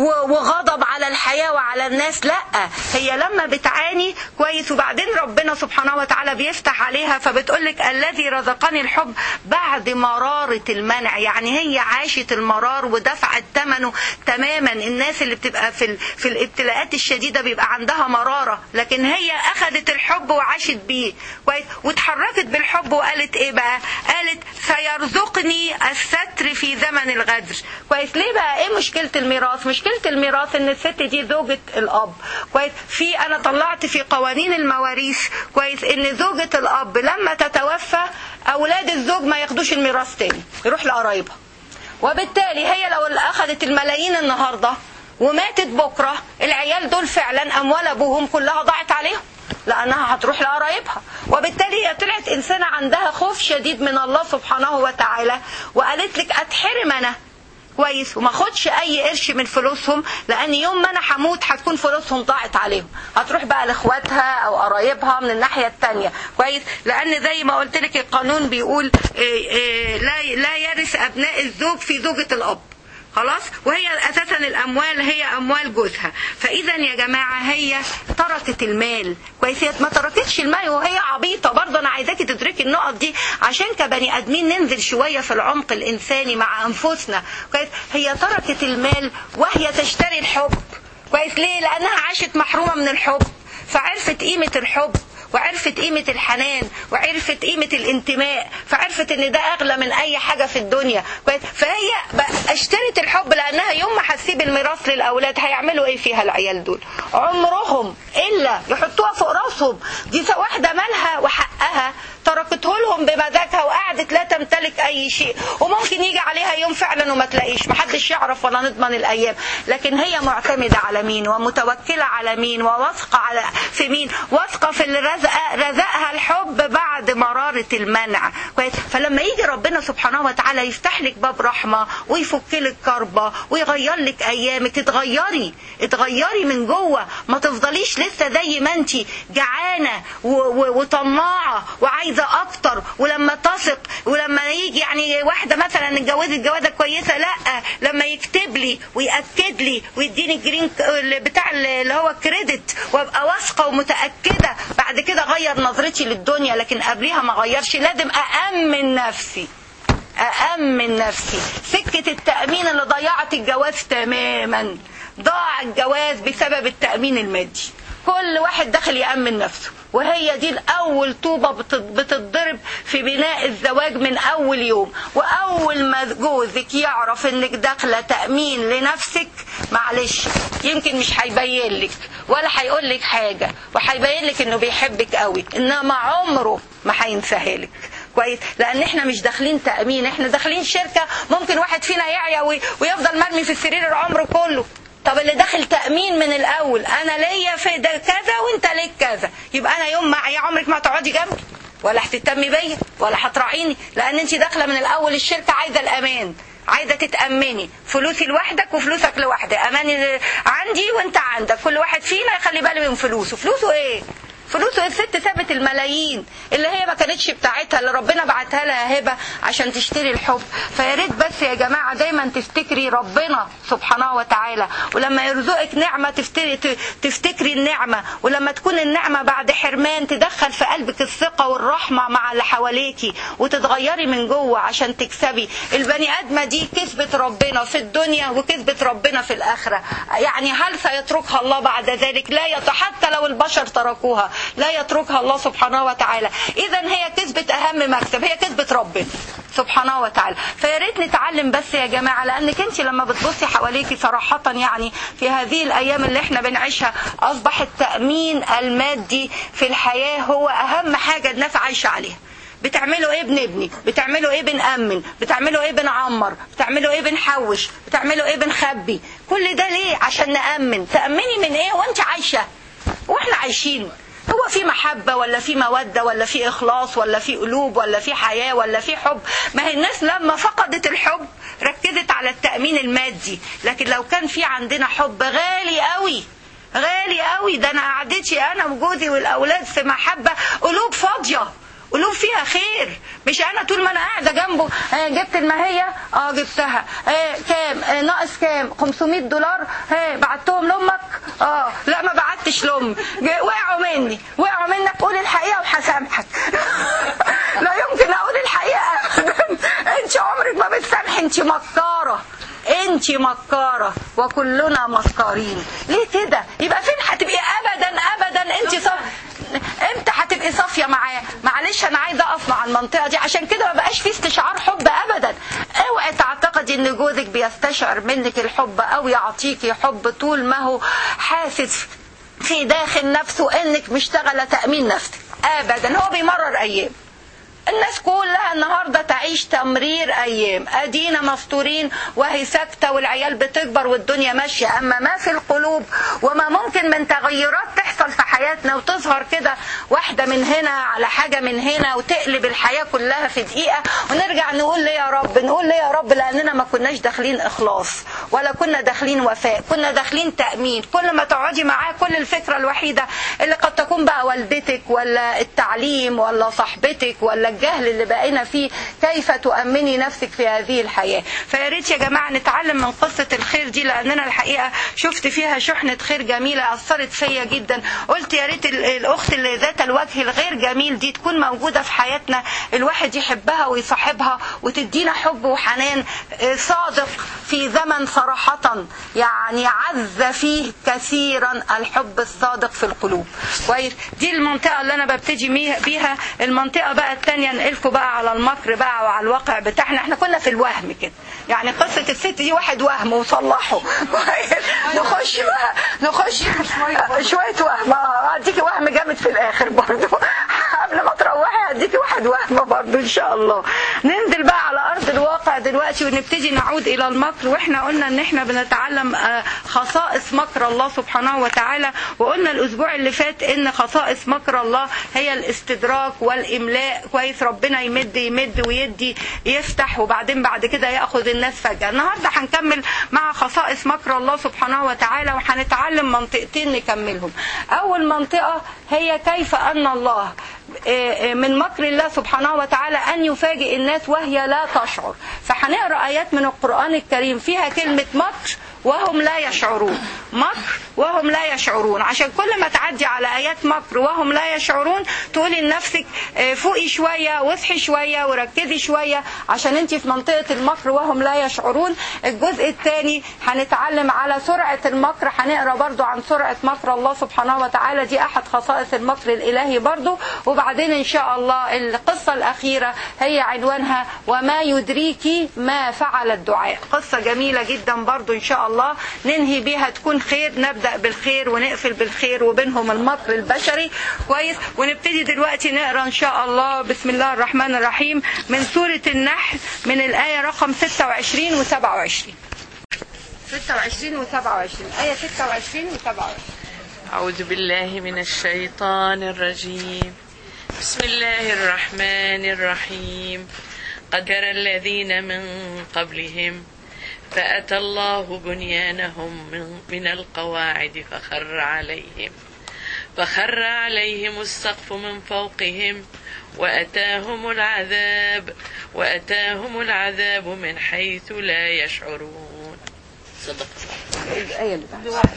وغضب على الحياه وعلى الناس لا هي لما بتعاني كويس وبعدين ربنا سبحانه وتعالى بيفتح عليها فبتقولك الذي رزقني الحب بعد مراره المنع يعني هي عاشت المرار ودفعت ثمنه تماما الناس اللي بتبقى في في الابتلاءات الشديده بيبقى عندها مراره لكن هي اخذت الحب وعاشت بيه كويس واتحركت بالحب وقالت ايه بقى قالت سيرزقني الستر في زمن الغدر كويس ليه بقى ايه مشكله الميراث مشكله الميراث ان الست دي زوجة الاب كويس في انا طلعت في قوانين المواريث كويس ان زوجة الاب لما تتوفى اولاد الزوج ما ياخدوش الميراث تاني يروح لقرايبها وبالتالي هي لو اخذت الملايين النهارده وماتت بكره العيال دول فعلا اموال ابوهم كلها ضاعت عليهم لانها هتروح لقرايبها وبالتالي هي طلعت انسانه عندها خوف شديد من الله سبحانه وتعالى وقالت لك اتحرم انا كويس وما اخدش اي قرش من فلوسهم لان يوم ما انا هموت هتكون فلوسهم ضاعت عليهم هتروح بقى لاخواتها او قرايبها من الناحيه الثانيه كويس لان زي ما قلت لك القانون بيقول إيه إيه لا لا يرث ابناء الزوج في زوجه الاب خلاص وهي اساسا الاموال هي اموال جوزها فاذا يا جماعه هي تركت المال كويس هي ما تركتش المال وهي عبيطه برضه انا عايزاكي تدركي النقط دي عشان كبني ادمين ننزل شويه في العمق الانساني مع انفسنا كويس هي تركت المال وهي تشتري الحب كويس ليه لانها عاشت محرومه من الحب فعرفت قيمه الحب وعرفت قيمة الحنان وعرفت قيمة الانتماء فعرفت ان ده اغلى من اي حاجة في الدنيا فهي اشترت الحب لانها يوم ما هتسيب الميراث للاولاد هيعملوا ايه فيها العيال دول عمرهم الا يحطوها فوق راسهم دي واحدة مالها وحقها تركته لهم بمزاجها وقعدت لا تمتلك اي شيء وممكن يجي عليها يوم فعلا وما تلاقيش محدش يعرف ولا نضمن الايام لكن هي معتمدة على مين ومتوكلة على مين وواثقة على في مين واثقة في اللي رزق رزقها الحب بعد مرارة المنع كويس فلما يجي ربنا سبحانه وتعالى يفتح لك باب رحمة ويفك لك كربة ويغير لك ايامك اتغيري اتغيري من جوه ما تفضليش لسه زي ما انت جعانة وطماعة وعايزة عايزه اكتر ولما تثق ولما يجي يعني واحده مثلا اتجوزت جوازه كويسه لا لما يكتب لي وياكد لي ويديني الجرين بتاع اللي هو كريدت وابقى واثقه ومتاكده بعد كده اغير نظرتي للدنيا لكن قبليها ما اغيرش لازم اامن نفسي أأمن نفسي سكة التأمين اللي ضيعت الجواز تماما ضاع الجواز بسبب التأمين المادي كل واحد داخل يأمن نفسه وهي دي الأول طوبة بتتضرب في بناء الزواج من أول يوم وأول ما جوزك يعرف إنك داخلة تأمين لنفسك معلش يمكن مش هيبين لك ولا هيقول لك حاجة وهيبين لك إنه بيحبك قوي إنما عمره ما هينساها لك كويس لان احنا مش داخلين تامين احنا داخلين شركه ممكن واحد فينا يعيا ويفضل مرمي في السرير العمر كله طب اللي داخل تامين من الاول انا ليا في ده كذا وانت ليك كذا يبقى انا يوم ما يا عمرك ما تقعدي جنبي ولا هتهتمي بيا ولا هتراعيني لان انت داخله من الاول الشركه عايزه الامان عايزه تتامني فلوسي لوحدك وفلوسك لوحدك اماني عندي وانت عندك كل واحد فينا يخلي باله من فلوسه فلوسه ايه فلوس الست سابت الملايين اللي هي ما كانتش بتاعتها اللي ربنا بعتها لها هبه عشان تشتري الحب فيا ريت بس يا جماعه دايما تفتكري ربنا سبحانه وتعالى ولما يرزقك نعمه تفتكري تفتكري النعمه ولما تكون النعمه بعد حرمان تدخل في قلبك الثقه والرحمه مع اللي حواليكي وتتغيري من جوه عشان تكسبي البني ادمه دي كسبت ربنا في الدنيا وكسبت ربنا في الاخره يعني هل سيتركها الله بعد ذلك لا يت... حتى لو البشر تركوها لا يتركها الله سبحانه وتعالى اذا هي كسبت اهم مكسب هي كسبت ربنا سبحانه وتعالى فيا ريت نتعلم بس يا جماعه لانك انت لما بتبصي حواليكي صراحه يعني في هذه الايام اللي احنا بنعيشها اصبح التامين المادي في الحياه هو اهم حاجه الناس عايشه عليها بتعملوا ايه بنبني بتعملوا ايه بنأمن بتعملوا ايه بنعمر بتعملوا ايه بنحوش بتعملوا ايه بنخبي كل ده ليه عشان نأمن تأمني من ايه وانت عايشة واحنا عايشين هو في محبة ولا في مودة ولا في إخلاص ولا في قلوب ولا في حياة ولا في حب ما هي الناس لما فقدت الحب ركزت على التأمين المادي لكن لو كان في عندنا حب غالي قوي غالي قوي ده انا قعدتي انا وجوزي والاولاد في محبه قلوب فاضيه قلوب فيها خير مش انا طول ما انا قاعده جنبه آه جبت الماهيه اه جبتها آه كام آه ناقص كام 500 دولار ها بعتهم لامك اه لا ما بعتش لامي وقعوا مني وقعوا منك قول الحقيقه وهسامحك لا يمكن اقول الحقيقه انت عمرك ما بتسامحي انت مكاره انت مكارة وكلنا مكارين ليه كده يبقى فين هتبقي ابدا ابدا انت صف... امتى هتبقي صافيه معاه معلش انا عايزه اقف مع المنطقه دي عشان كده ما بقاش في استشعار حب ابدا اوعي تعتقدي ان جوزك بيستشعر منك الحب او يعطيكي حب طول ما هو حاسس في داخل نفسه انك مشتغله تامين نفسك ابدا هو بيمرر ايام الناس كلها النهاردة تعيش تمرير أيام أدينا مفطورين وهي ساكتة والعيال بتكبر والدنيا ماشية أما ما في القلوب وما ممكن من تغيرات تحصل في حياتنا وتظهر كده واحدة من هنا على حاجة من هنا وتقلب الحياة كلها في دقيقة ونرجع نقول ليه يا رب نقول ليه يا رب لأننا ما كناش داخلين إخلاص ولا كنا داخلين وفاء كنا داخلين تأمين كل ما تقعدي معاه كل الفكرة الوحيدة اللي قد تكون بقى والدتك ولا التعليم ولا صاحبتك ولا الجهل اللي بقينا فيه كيف تؤمني نفسك في هذه الحياة فيا ريت يا جماعة نتعلم من قصة الخير دي لأننا الحقيقة شفت فيها شحنة خير جميلة أثرت فيا جدا قلت يا ريت الأخت اللي ذات الوجه الغير جميل دي تكون موجودة في حياتنا الواحد يحبها ويصاحبها وتدينا حب وحنان صادق في زمن صراحة يعني عز فيه كثيرا الحب الصادق في القلوب كويس دي المنطقة اللي أنا ببتدي بيها المنطقة بقى الثانية نقلكم بقى على المكر بقى وعلى الواقع بتاعنا احنا كنا في الوهم كده يعني قصة الست دي واحد وهم وصلحه نخش بقى نخش شوية وهم اديكي وهم جامد في الاخر برضو قبل ما تروحي اديكي واحد وهم برضو ان شاء الله ننزل بقى على ارض الواقع دلوقتي ونبتدي نعود الى المكر واحنا قلنا ان احنا بنتعلم خصائص مكر الله سبحانه وتعالى وقلنا الاسبوع اللي فات ان خصائص مكر الله هي الاستدراك والاملاء كويس ربنا يمد يمد ويدي يفتح وبعدين بعد كده ياخذ الناس فجاه النهارده هنكمل مع خصائص مكر الله سبحانه وتعالى وهنتعلم منطقتين نكملهم اول منطقه هي كيف ان الله من مكر الله سبحانه وتعالى أن يفاجئ الناس وهي لا تشعر فهنقرأ آيات من القرآن الكريم فيها كلمة مكر وهم لا يشعرون مكر وهم لا يشعرون عشان كل ما تعدي على آيات مكر وهم لا يشعرون تقولي لنفسك فوقي شوية واصحي شوية وركزي شوية عشان انت في منطقة المكر وهم لا يشعرون الجزء الثاني هنتعلم على سرعة المكر هنقرأ برضو عن سرعة مكر الله سبحانه وتعالى دي أحد خصائص المكر الإلهي برضو وبعدين إن شاء الله القصة الأخيرة هي عنوانها وما يدريك ما فعل الدعاء قصة جميلة جدا برضو إن شاء الله ننهي بيها تكون خير نبدأ بالخير ونقفل بالخير وبينهم المكر البشري كويس ونبتدي دلوقتي نقرا إن شاء الله بسم الله الرحمن الرحيم من سورة النحل من الآية رقم 26 و 27 26 و 27 آية 26 و 27 أعوذ بالله من الشيطان الرجيم بسم الله الرحمن الرحيم قد كر الذين من قبلهم فأتى الله بنيانهم من, من القواعد فخر عليهم فخر عليهم السقف من فوقهم وأتاهم العذاب وأتاهم العذاب من حيث لا يشعرون صدق الآية اللي بعد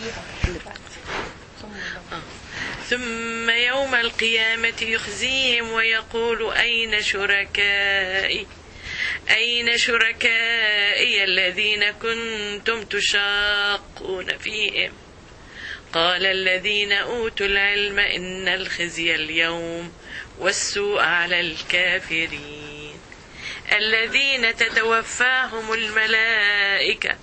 ثم يوم القيامة يخزيهم ويقول أين شركائي أين شركائي الذين كنتم تشاقون فيهم قال الذين أوتوا العلم إن الخزي اليوم والسوء على الكافرين الذين تتوفاهم الملائكة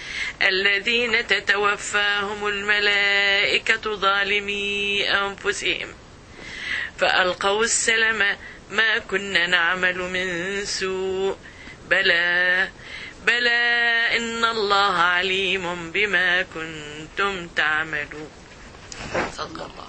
الذين تتوفاهم الملائكة ظالمي أنفسهم فألقوا السلم ما كنا نعمل من سوء بلى بلى إن الله عليم بما كنتم تعملون صدق الله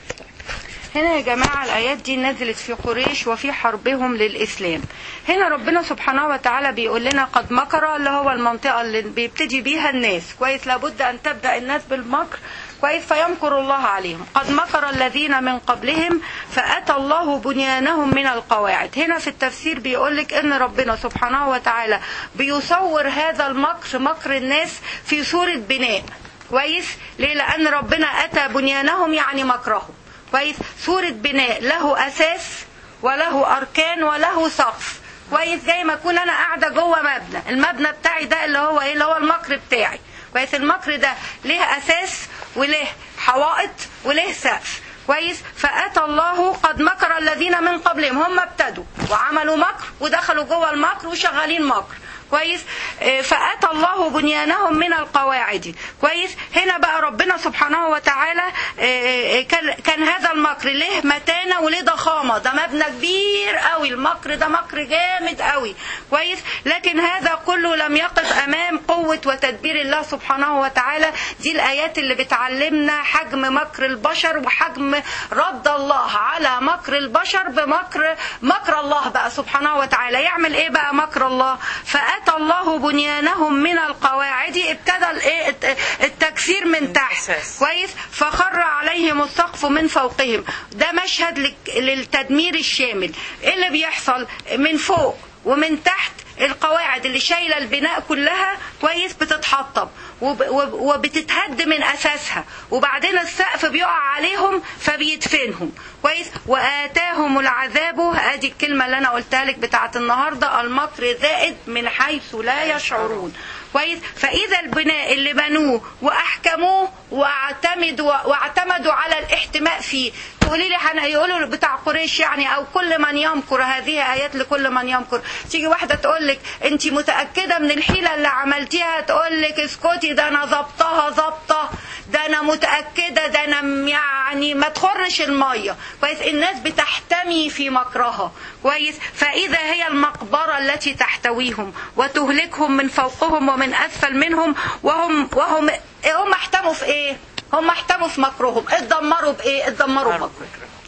هنا يا جماعة الآيات دي نزلت في قريش وفي حربهم للإسلام هنا ربنا سبحانه وتعالى بيقول لنا قد مكر اللي هو المنطقة اللي بيبتدي بيها الناس كويس لابد أن تبدأ الناس بالمكر كويس فيمكر الله عليهم قد مكر الذين من قبلهم فأتى الله بنيانهم من القواعد هنا في التفسير بيقولك ان ربنا سبحانه وتعالى بيصور هذا المكر مكر الناس في صورة بناء كويس ليه لأن ربنا أتى بنيانهم يعني مكرهم كويس صورة بناء له أساس وله أركان وله سقف كويس زي ما أكون أنا قاعدة جوه مبنى المبنى بتاعي ده اللي هو إيه اللي هو المكر بتاعي كويس المكر ده ليه أساس وليه حوائط وليه سقف كويس فأتى الله قد مكر الذين من قبلهم هم ابتدوا وعملوا مكر ودخلوا جوه المكر وشغالين مكر كويس آه، فأتى الله بنيانهم من القواعد كويس هنا بقى ربنا سبحانه وتعالى آه، آه، كان كان هذا المكر له متانة وله ضخامة ده مبنى كبير قوي المكر ده مكر جامد قوي كويس لكن هذا كله لم يقف أمام قوة وتدبير الله سبحانه وتعالى دي الآيات اللي بتعلمنا حجم مكر البشر وحجم رد الله على مكر البشر بمكر مكر الله بقى سبحانه وتعالى يعمل ايه بقى مكر الله فأتى الله بنيانهم من القواعد ابتدى الايه التكسير من تحت الأساس. كويس فخر عليهم السقف من فوقهم ده مشهد لك- للتدمير الشامل ايه اللي بيحصل من فوق ومن تحت القواعد اللي شايله البناء كلها كويس بتتحطم وب- وب- وبتتهد من اساسها وبعدين السقف بيقع عليهم فبيدفنهم كويس واتاهم العذاب ادي الكلمه اللي انا قلتها لك بتاعت النهارده المكر زائد من حيث لا يشعرون كويس فاذا البناء اللي بنوه واحكموه واعتمدوا واعتمدوا على الاحتماء فيه تقولي لي انا هيقولوا بتاع قريش يعني او كل من يمكر هذه ايات لكل من يمكر تيجي واحده تقول لك انت متاكده من الحيله اللي عملتيها تقول لك اسكتي ده انا ظبطها ظبطه ده انا متاكده ده انا م- يعني ما تخرش الميه كويس الناس بتحتمي في مكرها كويس فاذا هي المقبره التي تحتويهم وتهلكهم من فوقهم ومن اسفل منهم وهم وهم هم احتموا في ايه هم احتموا في مكرهم اتدمروا بايه اتدمروا بمكر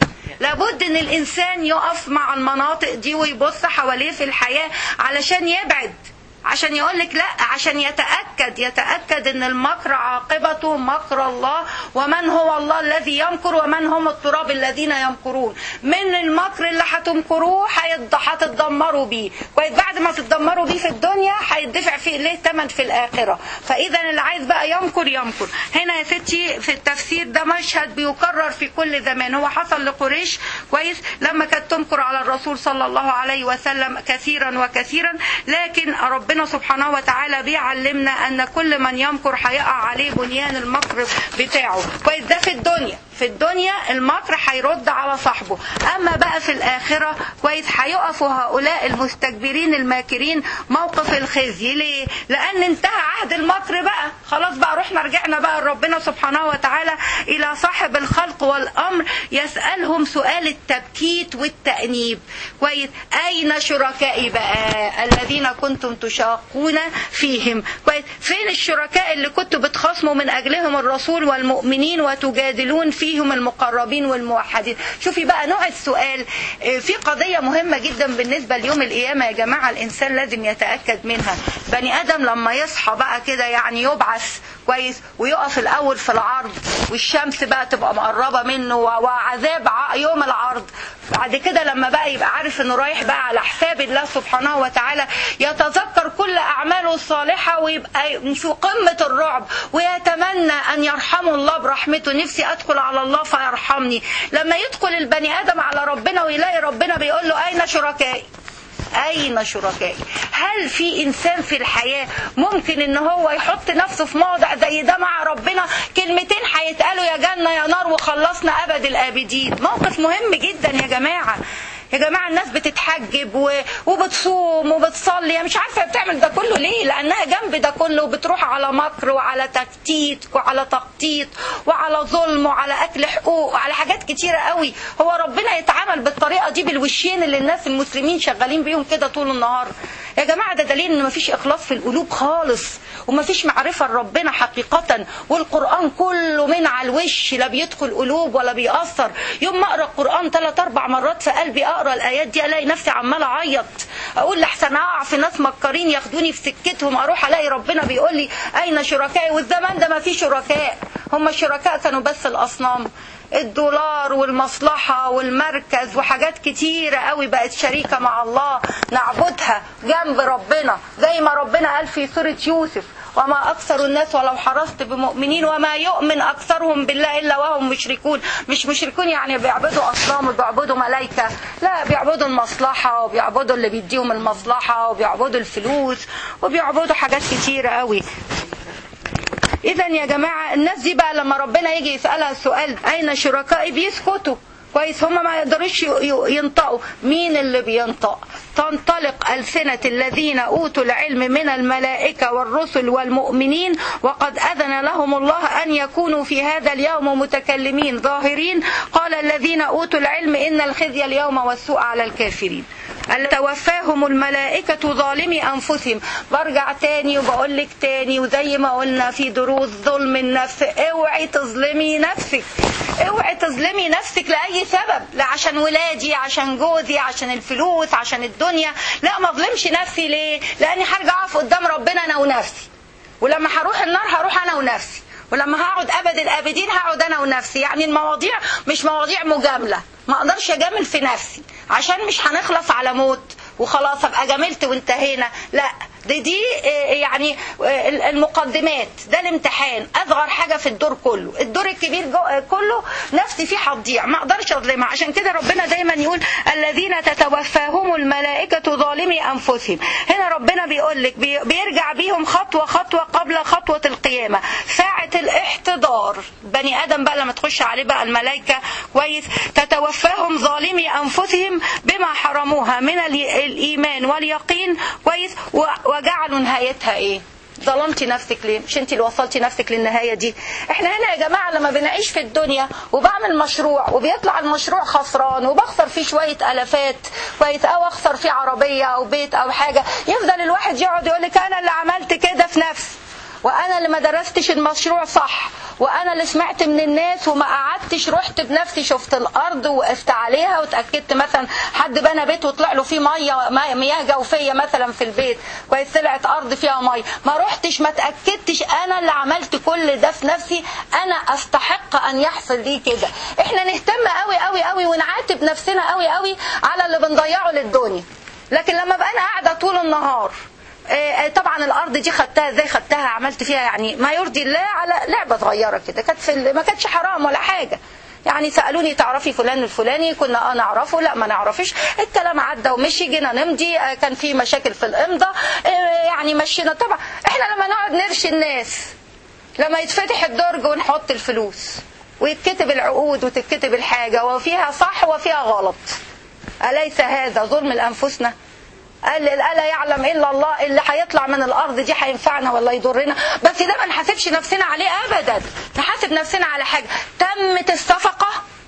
لابد ان الانسان يقف مع المناطق دي ويبص حواليه في الحياه علشان يبعد عشان يقول لك لا عشان يتاكد يتاكد ان المكر عاقبته مكر الله ومن هو الله الذي يمكر ومن هم التراب الذين يمكرون من المكر اللي هتمكروه هيتض- هتتدمروا بيه كويس بعد ما تتدمروا بيه في الدنيا هيدفع فيه ليه ثمن في الاخره فاذا اللي عايز بقى يمكر يمكر هنا يا ستي في التفسير ده مشهد بيكرر في كل زمان هو حصل لقريش كويس لما كانت تمكر على الرسول صلى الله عليه وسلم كثيرا وكثيرا لكن ربنا سبحانه وتعالى بيعلمنا ان كل من يمكر هيقع عليه بنيان المكر بتاعه كويس ده في الدنيا في الدنيا المكر هيرد على صاحبه اما بقى في الاخره كويس هيقفوا هؤلاء المستكبرين الماكرين موقف الخزي ليه لان انتهى عهد المكر بقى خلاص بقى رحنا رجعنا بقى لربنا سبحانه وتعالى الى صاحب الخلق والامر يسالهم سؤال التبكيت والتانيب كويس اين شركائي بقى الذين كنتم تشاقون فيهم كويس فين الشركاء اللي كنتوا بتخاصموا من اجلهم الرسول والمؤمنين وتجادلون فيهم المقربين والموحدين شوفي بقى نوع السؤال آه، في قضيه مهمه جدا بالنسبه ليوم القيامه يا جماعه الانسان لازم يتاكد منها بني ادم لما يصحى بقى كده يعني يبعث كويس ويقف الاول في العرض والشمس بقى تبقى مقربه منه وعذاب يوم العرض بعد كده لما بقى يبقى عارف انه رايح بقى على حساب الله سبحانه وتعالى يتذكر كل اعماله الصالحه ويبقى في قمه الرعب ويتمنى ان يرحمه الله برحمته نفسي ادخل على الله فيرحمني لما يدخل البني ادم على ربنا ويلاقي ربنا بيقول له اين شركائي أين شركائي هل في إنسان في الحياة ممكن إن هو يحط نفسه في موضع زي ده مع ربنا كلمتين هيتقالوا يا جنة يا نار وخلصنا أبد الآبدين موقف مهم جدا يا جماعة يا جماعة الناس بتتحجب و... وبتصوم وبتصلي مش عارفة بتعمل ده كله ليه لأنها جنب ده كله بتروح على مكر وعلى تكتيت وعلى تخطيط وعلى ظلم وعلى أكل حقوق وعلى حاجات كتيرة قوي هو ربنا يتعامل بالطريقة دي بالوشين اللي الناس المسلمين شغالين بيهم كده طول النهار يا جماعة ده دليل ان مفيش اخلاص في القلوب خالص ومفيش معرفة لربنا حقيقة والقرآن كله من على الوش لا بيدخل قلوب ولا بيأثر يوم ما اقرا القرآن ثلاث اربع مرات في قلبي اقرا الايات دي الاقي نفسي عمالة اعيط اقول لحسن اقع في ناس مكارين ياخدوني في سكتهم اروح الاقي ربنا بيقول لي اين شركائي والزمان ده ما فيه شركاء هم الشركاء كانوا بس الاصنام الدولار والمصلحة والمركز وحاجات كتيرة قوي بقت شريكة مع الله نعبدها جنب ربنا زي ما ربنا قال في سورة يوسف وما أكثر الناس ولو حرصت بمؤمنين وما يؤمن أكثرهم بالله إلا وهم مشركون مش مشركون يعني بيعبدوا أصنام وبيعبدوا ملايكة لا بيعبدوا المصلحة وبيعبدوا اللي بيديهم المصلحة وبيعبدوا الفلوس وبيعبدوا حاجات كتيرة قوي اذا يا جماعة الناس دي بقى لما ربنا يجي يسألها السؤال اين شركائي بيسكتوا كويس هم ما يقدروش ينطقوا مين اللي بينطق تنطلق ألسنة الذين أوتوا العلم من الملائكة والرسل والمؤمنين وقد أذن لهم الله أن يكونوا في هذا اليوم متكلمين ظاهرين قال الذين أوتوا العلم إن الخزي اليوم والسوء على الكافرين توفاهم الملائكة ظالمي أنفسهم برجع تاني وبقول لك تاني وزي ما قلنا في دروس ظلم النفس اوعي تظلمي نفسك اوعي تظلمي نفسك لأي سبب لا عشان ولادي عشان جوزي عشان الفلوس عشان الدنيا لا ما اظلمش نفسي ليه لأني هرجع أقف قدام ربنا أنا ونفسي ولما هروح النار هروح أنا ونفسي ولما هقعد ابد الابدين هقعد انا ونفسي يعني المواضيع مش مواضيع مجامله ما اقدرش اجامل في نفسي عشان مش هنخلص على موت وخلاص ابقى جاملت وانتهينا لا دي دي يعني المقدمات ده الامتحان اصغر حاجه في الدور كله الدور الكبير كله نفسي فيه هتضيع ما اقدرش اظلمها عشان كده ربنا دايما يقول الذين تتوفاهم الملائكه ظالمي انفسهم هنا ربنا بيقول لك بيرجع بيهم خطوه خطوه قبل خطوه القيامه ساعه الاحتضار بني ادم بقى لما تخش عليه بقى الملائكه كويس تتوفاهم ظالمي انفسهم بما حرموها من الايمان واليقين كويس وجعلوا نهايتها ايه ظلمتي نفسك ليه مش انت اللي وصلتي نفسك للنهاية دي احنا هنا يا جماعة لما بنعيش في الدنيا وبعمل مشروع وبيطلع المشروع خسران وبخسر فيه شوية الافات كويس او اخسر فيه عربية او بيت او حاجة يفضل الواحد يقعد يقول لك انا اللي عملت كده في نفسي وانا اللي ما درستش المشروع صح وانا اللي سمعت من الناس وما قعدتش رحت بنفسي شفت الارض وقفت عليها وتاكدت مثلا حد بنى بيت وطلع له فيه ميه مياه جوفيه مثلا في البيت كويس طلعت ارض فيها ميه ما رحتش ما تاكدتش انا اللي عملت كل ده في نفسي انا استحق ان يحصل لي كده احنا نهتم قوي قوي قوي ونعاتب نفسنا قوي قوي على اللي بنضيعه للدنيا لكن لما بقى انا قاعده طول النهار طبعا الارض دي خدتها ازاي خدتها عملت فيها يعني ما يرضي الله على لعبه صغيره كده كانت في ما كانتش حرام ولا حاجه يعني سالوني تعرفي فلان الفلاني كنا اه نعرفه لا ما نعرفش الكلام عدى ومشي جينا نمضي كان في مشاكل في الامضاء يعني مشينا طبعا احنا لما نقعد نرشي الناس لما يتفتح الدرج ونحط الفلوس ويتكتب العقود وتتكتب الحاجه وفيها صح وفيها غلط اليس هذا ظلم لانفسنا قال الا يعلم الا الله اللي هيطلع من الارض دي هينفعنا ولا يضرنا بس ده ما نحاسبش نفسنا عليه ابدا نحاسب نفسنا على حاجه تمت الصفقه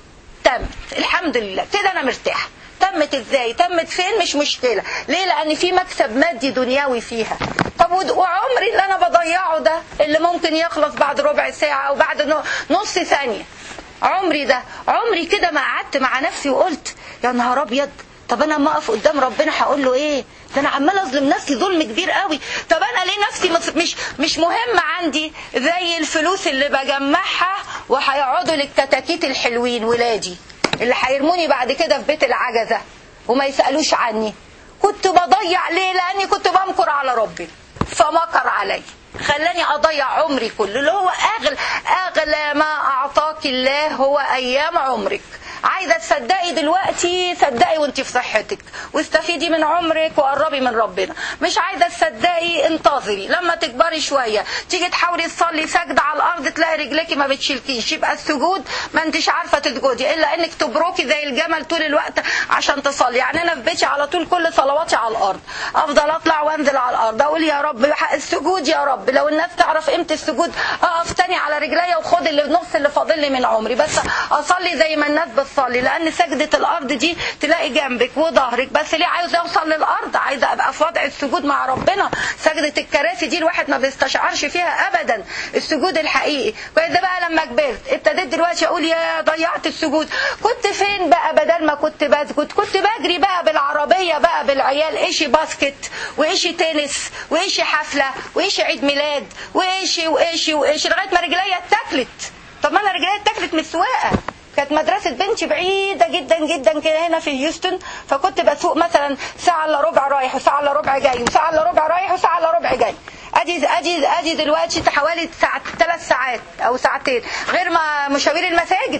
تمت الحمد لله كده انا مرتاحه تمت ازاي تمت فين مش مشكله ليه لان في مكسب مادي دنيوي فيها طب وعمري اللي انا بضيعه ده اللي ممكن يخلص بعد ربع ساعه او بعد نص ثانيه عمري ده عمري كده ما قعدت مع نفسي وقلت يا نهار ابيض طب انا لما اقف قدام ربنا هقول له ايه ده انا عمال اظلم نفسي ظلم كبير قوي طب انا ليه نفسي مش مش, مش مهم عندي زي الفلوس اللي بجمعها وهيقعدوا للكتاكيت الحلوين ولادي اللي هيرموني بعد كده في بيت العجزه وما يسالوش عني كنت بضيع ليه لاني كنت بمكر على ربي فمكر علي خلاني اضيع عمري كله اللي هو اغلى اغلى ما اعطاك الله هو ايام عمرك عايزه تصدقي دلوقتي صدقي وانت في صحتك واستفيدي من عمرك وقربي من ربنا مش عايزه تصدقي انتظري لما تكبري شويه تيجي تحاولي تصلي سجده على الارض تلاقي رجليكي ما بتشيلكيش يبقى السجود ما انتش عارفه تسجدي الا انك تبركي زي الجمل طول الوقت عشان تصلي يعني انا في بيتي على طول كل صلواتي على الارض افضل اطلع وانزل على الارض اقول يا رب السجود يا رب لو الناس تعرف قيمه السجود اقف تاني على رجليا وخد اللي نص اللي فاضل لي من عمري بس اصلي زي ما الناس بتصلي لان سجده الارض دي تلاقي جنبك وظهرك بس ليه عايزه اوصل للارض عايزه ابقى في وضع السجود مع ربنا سجده الكراسي دي الواحد ما بيستشعرش فيها ابدا السجود الحقيقي وإذا بقى لما كبرت ابتديت دلوقتي اقول يا ضيعت السجود كنت فين بقى بدل ما كنت بسجد كنت بجري بقى بالعربيه بقى بالعيال ايشي باسكت وايشي تنس وايشي حفله وايشي عيد ميلاد وايشي وايشي وايشي لغايه ما رجليا اتاكلت طب ما انا رجليا اتاكلت من السواقه كانت مدرسة بنتي بعيدة جدا جدا كده هنا في هيوستن فكنت بسوق مثلا ساعة الا ربع رايح وساعة الا ربع جاي وساعة الا ربع رايح وساعة الا ربع جاي ادي ادي ادي دلوقتي حوالي ساعة ثلاث ساعات او ساعتين غير ما مشاوير المساجد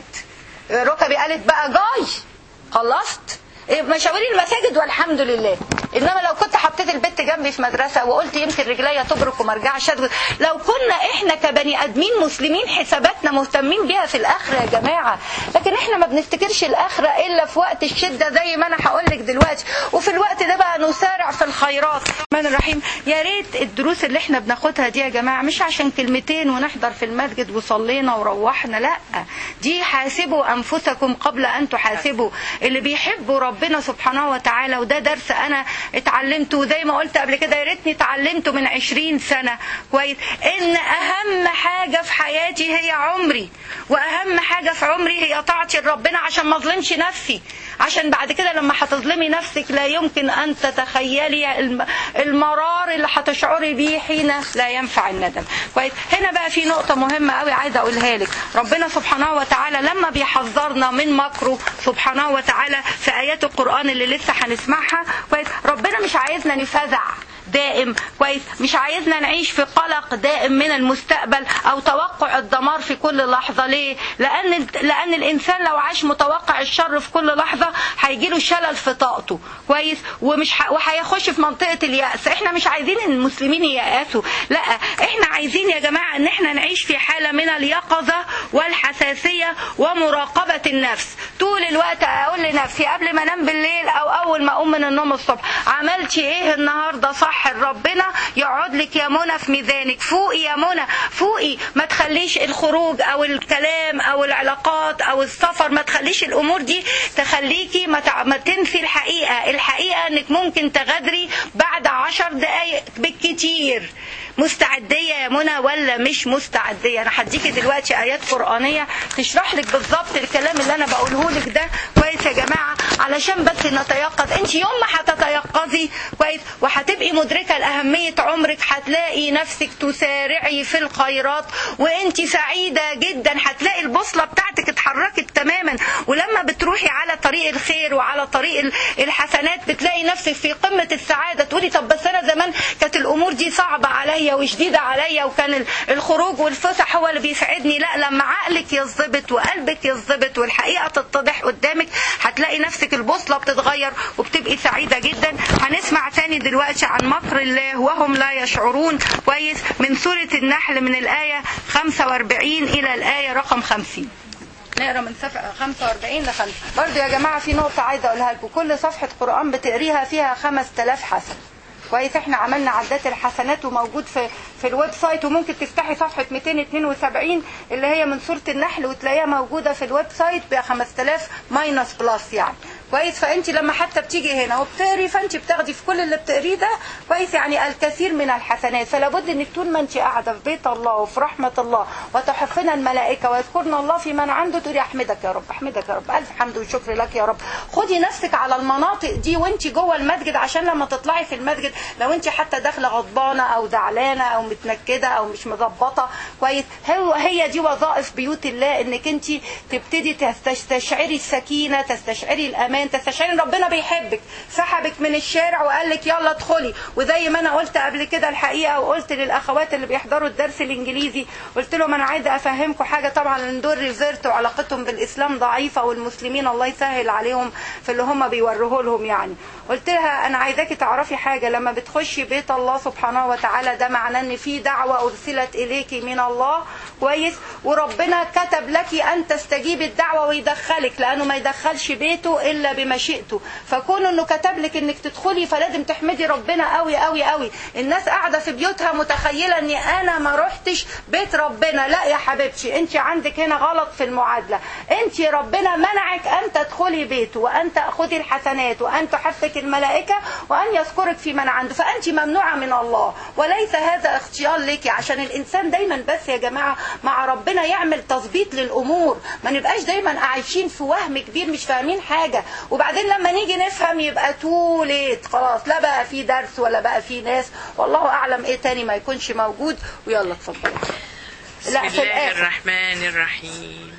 ركبي قالت بقى جاي خلصت مشاوير المساجد والحمد لله انما لو كنت حطيت البت جنبي في مدرسه وقلت يمكن رجليا تبرك وما ارجعش لو كنا احنا كبني ادمين مسلمين حساباتنا مهتمين بيها في الاخره يا جماعه لكن احنا ما بنفتكرش الاخره الا في وقت الشده زي ما انا هقول لك دلوقتي وفي الوقت ده بقى نسارع في الخيرات الرحمن الرحيم يا ريت الدروس اللي احنا بناخدها دي يا جماعه مش عشان كلمتين ونحضر في المسجد وصلينا وروحنا لا دي حاسبوا انفسكم قبل ان تحاسبوا اللي بيحبوا ربنا سبحانه وتعالى وده درس انا اتعلمته وزي ما قلت قبل كده يا ريتني اتعلمته من عشرين سنة كويس ان اهم حاجة في حياتي هي عمري واهم حاجة في عمري هي طاعتي لربنا عشان ما اظلمش نفسي عشان بعد كده لما هتظلمي نفسك لا يمكن ان تتخيلي المرار اللي هتشعري بيه حين لا ينفع الندم كويس هنا بقى في نقطة مهمة قوي عايزة اقولها لك ربنا سبحانه وتعالى لما بيحذرنا من مكره سبحانه وتعالى في ايات القرآن اللي لسه هنسمعها كويس ربنا مش عايزنا نفزع دائم كويس مش عايزنا نعيش في قلق دائم من المستقبل او توقع الدمار في كل لحظه ليه لان لان الانسان لو عاش متوقع الشر في كل لحظه هيجي له شلل في طاقته كويس ومش ح... وهيخش في منطقه الياس احنا مش عايزين ان المسلمين ييأسوا لا احنا عايزين يا جماعه ان احنا نعيش في حاله من اليقظه والحساسيه ومراقبه النفس طول الوقت اقول لنفسي قبل ما انام بالليل او اول ما اقوم من النوم الصبح عملتي ايه النهارده صح ربنا يقعد لك يا منى في ميزانك فوقي يا منى فوقي ما تخليش الخروج او الكلام او العلاقات او السفر ما تخليش الامور دي تخليكي ما, تع... ما تنسي الحقيقه الحقيقه انك ممكن تغادري بعد عشر دقايق بالكتير مستعدية يا منى ولا مش مستعدية أنا هديكي دلوقتي آيات قرآنية تشرح لك بالظبط الكلام اللي أنا بقوله لك ده كويس يا جماعة علشان بس نتيقظ أنت يوم ما هتتيقظي كويس وهتبقي مدركة لأهمية عمرك هتلاقي نفسك تسارعي في الخيرات وأنت سعيدة جدا هتلاقي البوصلة بتاعتك اتحركت تماما ولما بتروحي على طريق الخير وعلى طريق الحسنات بتلاقي نفسك في قمة السعادة تقولي طب بس أنا زمان كانت الأمور دي صعبة عليا عليا وشديدة عليا وكان الخروج والفسح هو اللي بيساعدني لا لما عقلك يظبط وقلبك يظبط والحقيقة تتضح قدامك هتلاقي نفسك البوصلة بتتغير وبتبقي سعيدة جدا هنسمع تاني دلوقتي عن مكر الله وهم لا يشعرون كويس من سورة النحل من الآية 45 إلى الآية رقم 50 نقرا من صفحه 45 ل 50 برضه يا جماعه في نقطه عايزه اقولها لكم كل صفحه قران بتقريها فيها 5000 حسنه كويس احنا عملنا عدات الحسنات وموجود في في الويب سايت وممكن تفتحي صفحه 272 اللي هي من سوره النحل وتلاقيها موجوده في الويب سايت ب 5000 ماينس بلس يعني كويس فانت لما حتى بتيجي هنا وبتقري فانت بتاخدي في كل اللي بتقريه ده كويس يعني الكثير من الحسنات فلا بد انك طول ما انت قاعده في بيت الله وفي رحمه الله وتحفنا الملائكه ويذكرنا الله في من عنده تقولي احمدك يا رب احمدك يا رب الف حمد وشكر لك يا رب خدي نفسك على المناطق دي وانت جوه المسجد عشان لما تطلعي في المسجد لو انت حتى داخله غضبانه او زعلانه او متنكده او مش مظبطه كويس هو هي دي وظائف بيوت الله انك انت تبتدي تستشعري السكينه تستشعري الامان تستشعري ان ربنا بيحبك سحبك من الشارع وقال لك يلا ادخلي وزي ما انا قلت قبل كده الحقيقه وقلت للاخوات اللي بيحضروا الدرس الانجليزي قلت لهم انا عايزه افهمكم حاجه طبعا ان دول ريفيرت وعلاقتهم بالاسلام ضعيفه والمسلمين الله يسهل عليهم في اللي هم بيوروه لهم يعني قلت لها انا عايزاكي تعرفي حاجه لما بتخشي بيت الله سبحانه وتعالى ده معناه ان في دعوه ارسلت اليكي من الله كويس وربنا كتب لك ان تستجيبي الدعوه ويدخلك لانه ما يدخلش بيته الا بمشيئته فكون انه كتب لك انك تدخلي فلازم تحمدي ربنا قوي قوي قوي الناس قاعده في بيوتها متخيله اني انا ما رحتش بيت ربنا لا يا حبيبتي انت عندك هنا غلط في المعادله انت ربنا منعك ان تدخلي بيته وان تاخذي الحسنات وان تحفك الملائكه وان يذكرك في من عنده فانت ممنوعه من الله وليس هذا اختيار لك عشان الانسان دايما بس يا جماعه مع ربنا يعمل تظبيط للامور ما نبقاش دايما عايشين في وهم كبير مش فاهمين حاجه وبعدين لما نيجي نفهم يبقى توليت خلاص لا بقى في درس ولا بقى في ناس والله اعلم ايه تاني ما يكونش موجود ويلا اتفضلي بسم لا في الله الآخر. الرحمن الرحيم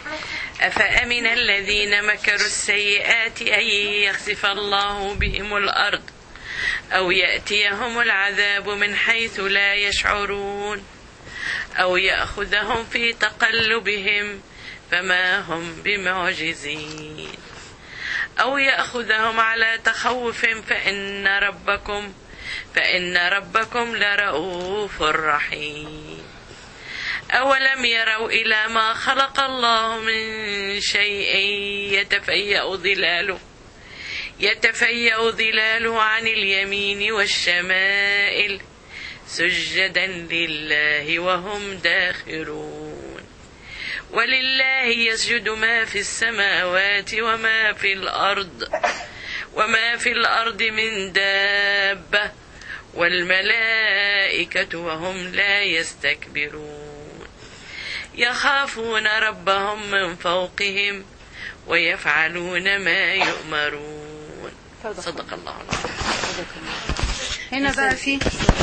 أفأمن الذين مكروا السيئات أن يخسف الله بهم الأرض أو يأتيهم العذاب من حيث لا يشعرون أو يأخذهم في تقلبهم فما هم بمعجزين أو يأخذهم على تخوف فإن ربكم فإن ربكم لرؤوف رحيم أولم يروا إلى ما خلق الله من شيء يتفيأ ظلاله يتفيأ ظلاله عن اليمين والشمائل سجدا لله وهم داخرون ولله يسجد ما في السماوات وما في الأرض وما في الأرض من دابة والملائكة وهم لا يستكبرون يخافون ربهم من فوقهم ويفعلون ما يؤمرون صدق الله العظيم هنا بقى في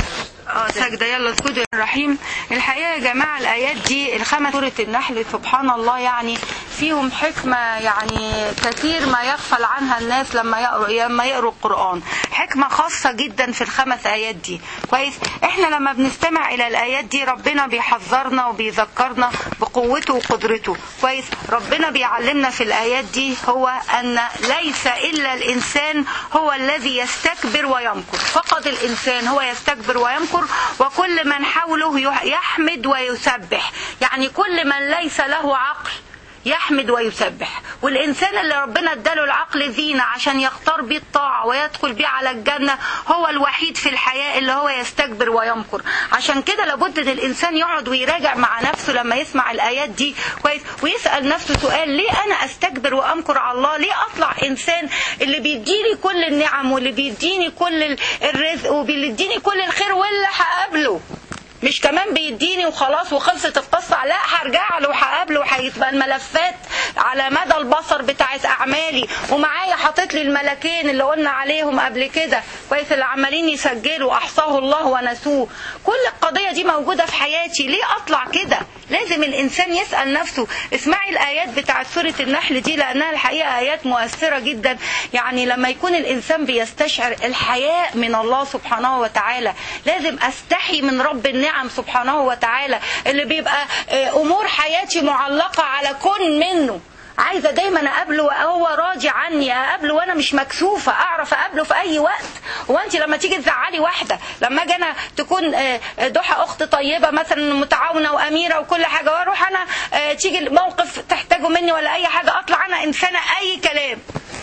اه سجدة يلا اسجدوا الرحيم الحقيقة يا جماعة الآيات دي الخمس سورة النحل سبحان الله يعني فيهم حكمة يعني كثير ما يغفل عنها الناس لما يقروا لما يقروا القرآن حكمة خاصة جدا في الخمس آيات دي كويس احنا لما بنستمع إلى الآيات دي ربنا بيحذرنا وبيذكرنا بقوته وقدرته كويس ربنا بيعلمنا في الآيات دي هو أن ليس إلا الإنسان هو الذي يستكبر ويمكر فقط الإنسان هو يستكبر ويمكر وكل من حوله يحمد ويسبح يعني كل من ليس له عقل يحمد ويسبح والإنسان اللي ربنا اداله العقل زينة عشان يختار بيه الطاعة ويدخل بيه على الجنة هو الوحيد في الحياة اللي هو يستكبر ويمكر عشان كده لابد ان الإنسان يقعد ويراجع مع نفسه لما يسمع الآيات دي كويس ويسأل نفسه سؤال ليه أنا أستكبر وأمكر على الله ليه أطلع إنسان اللي بيديني كل النعم واللي بيديني كل الرزق وبيديني كل الخير واللي هقابله مش كمان بيديني وخلاص وخلصت القصة لا هرجع له وهقابله وهيبقى الملفات على مدى البصر بتاعت أعمالي ومعايا حاطط لي الملكين اللي قلنا عليهم قبل كده كويس اللي عمالين يسجلوا أحصاه الله ونسوه كل القضية دي موجودة في حياتي ليه أطلع كده لازم الإنسان يسأل نفسه اسمعي الآيات بتاعت سورة النحل دي لأنها الحقيقة آيات مؤثرة جدا يعني لما يكون الإنسان بيستشعر الحياء من الله سبحانه وتعالى لازم أستحي من رب النعم سبحانه وتعالى اللي بيبقى أمور حياتي معلقة على كن منه عايزه دايما اقابله وهو راضي عني اقابله وانا مش مكسوفه اعرف اقابله في اي وقت هو انت لما تيجي تزعلي واحده لما اجي انا تكون ضحى اخت طيبه مثلا متعاونه واميره وكل حاجه واروح انا تيجي الموقف تحتاجه مني ولا اي حاجه اطلع انا انسانه اي كلام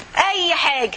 اي حاجه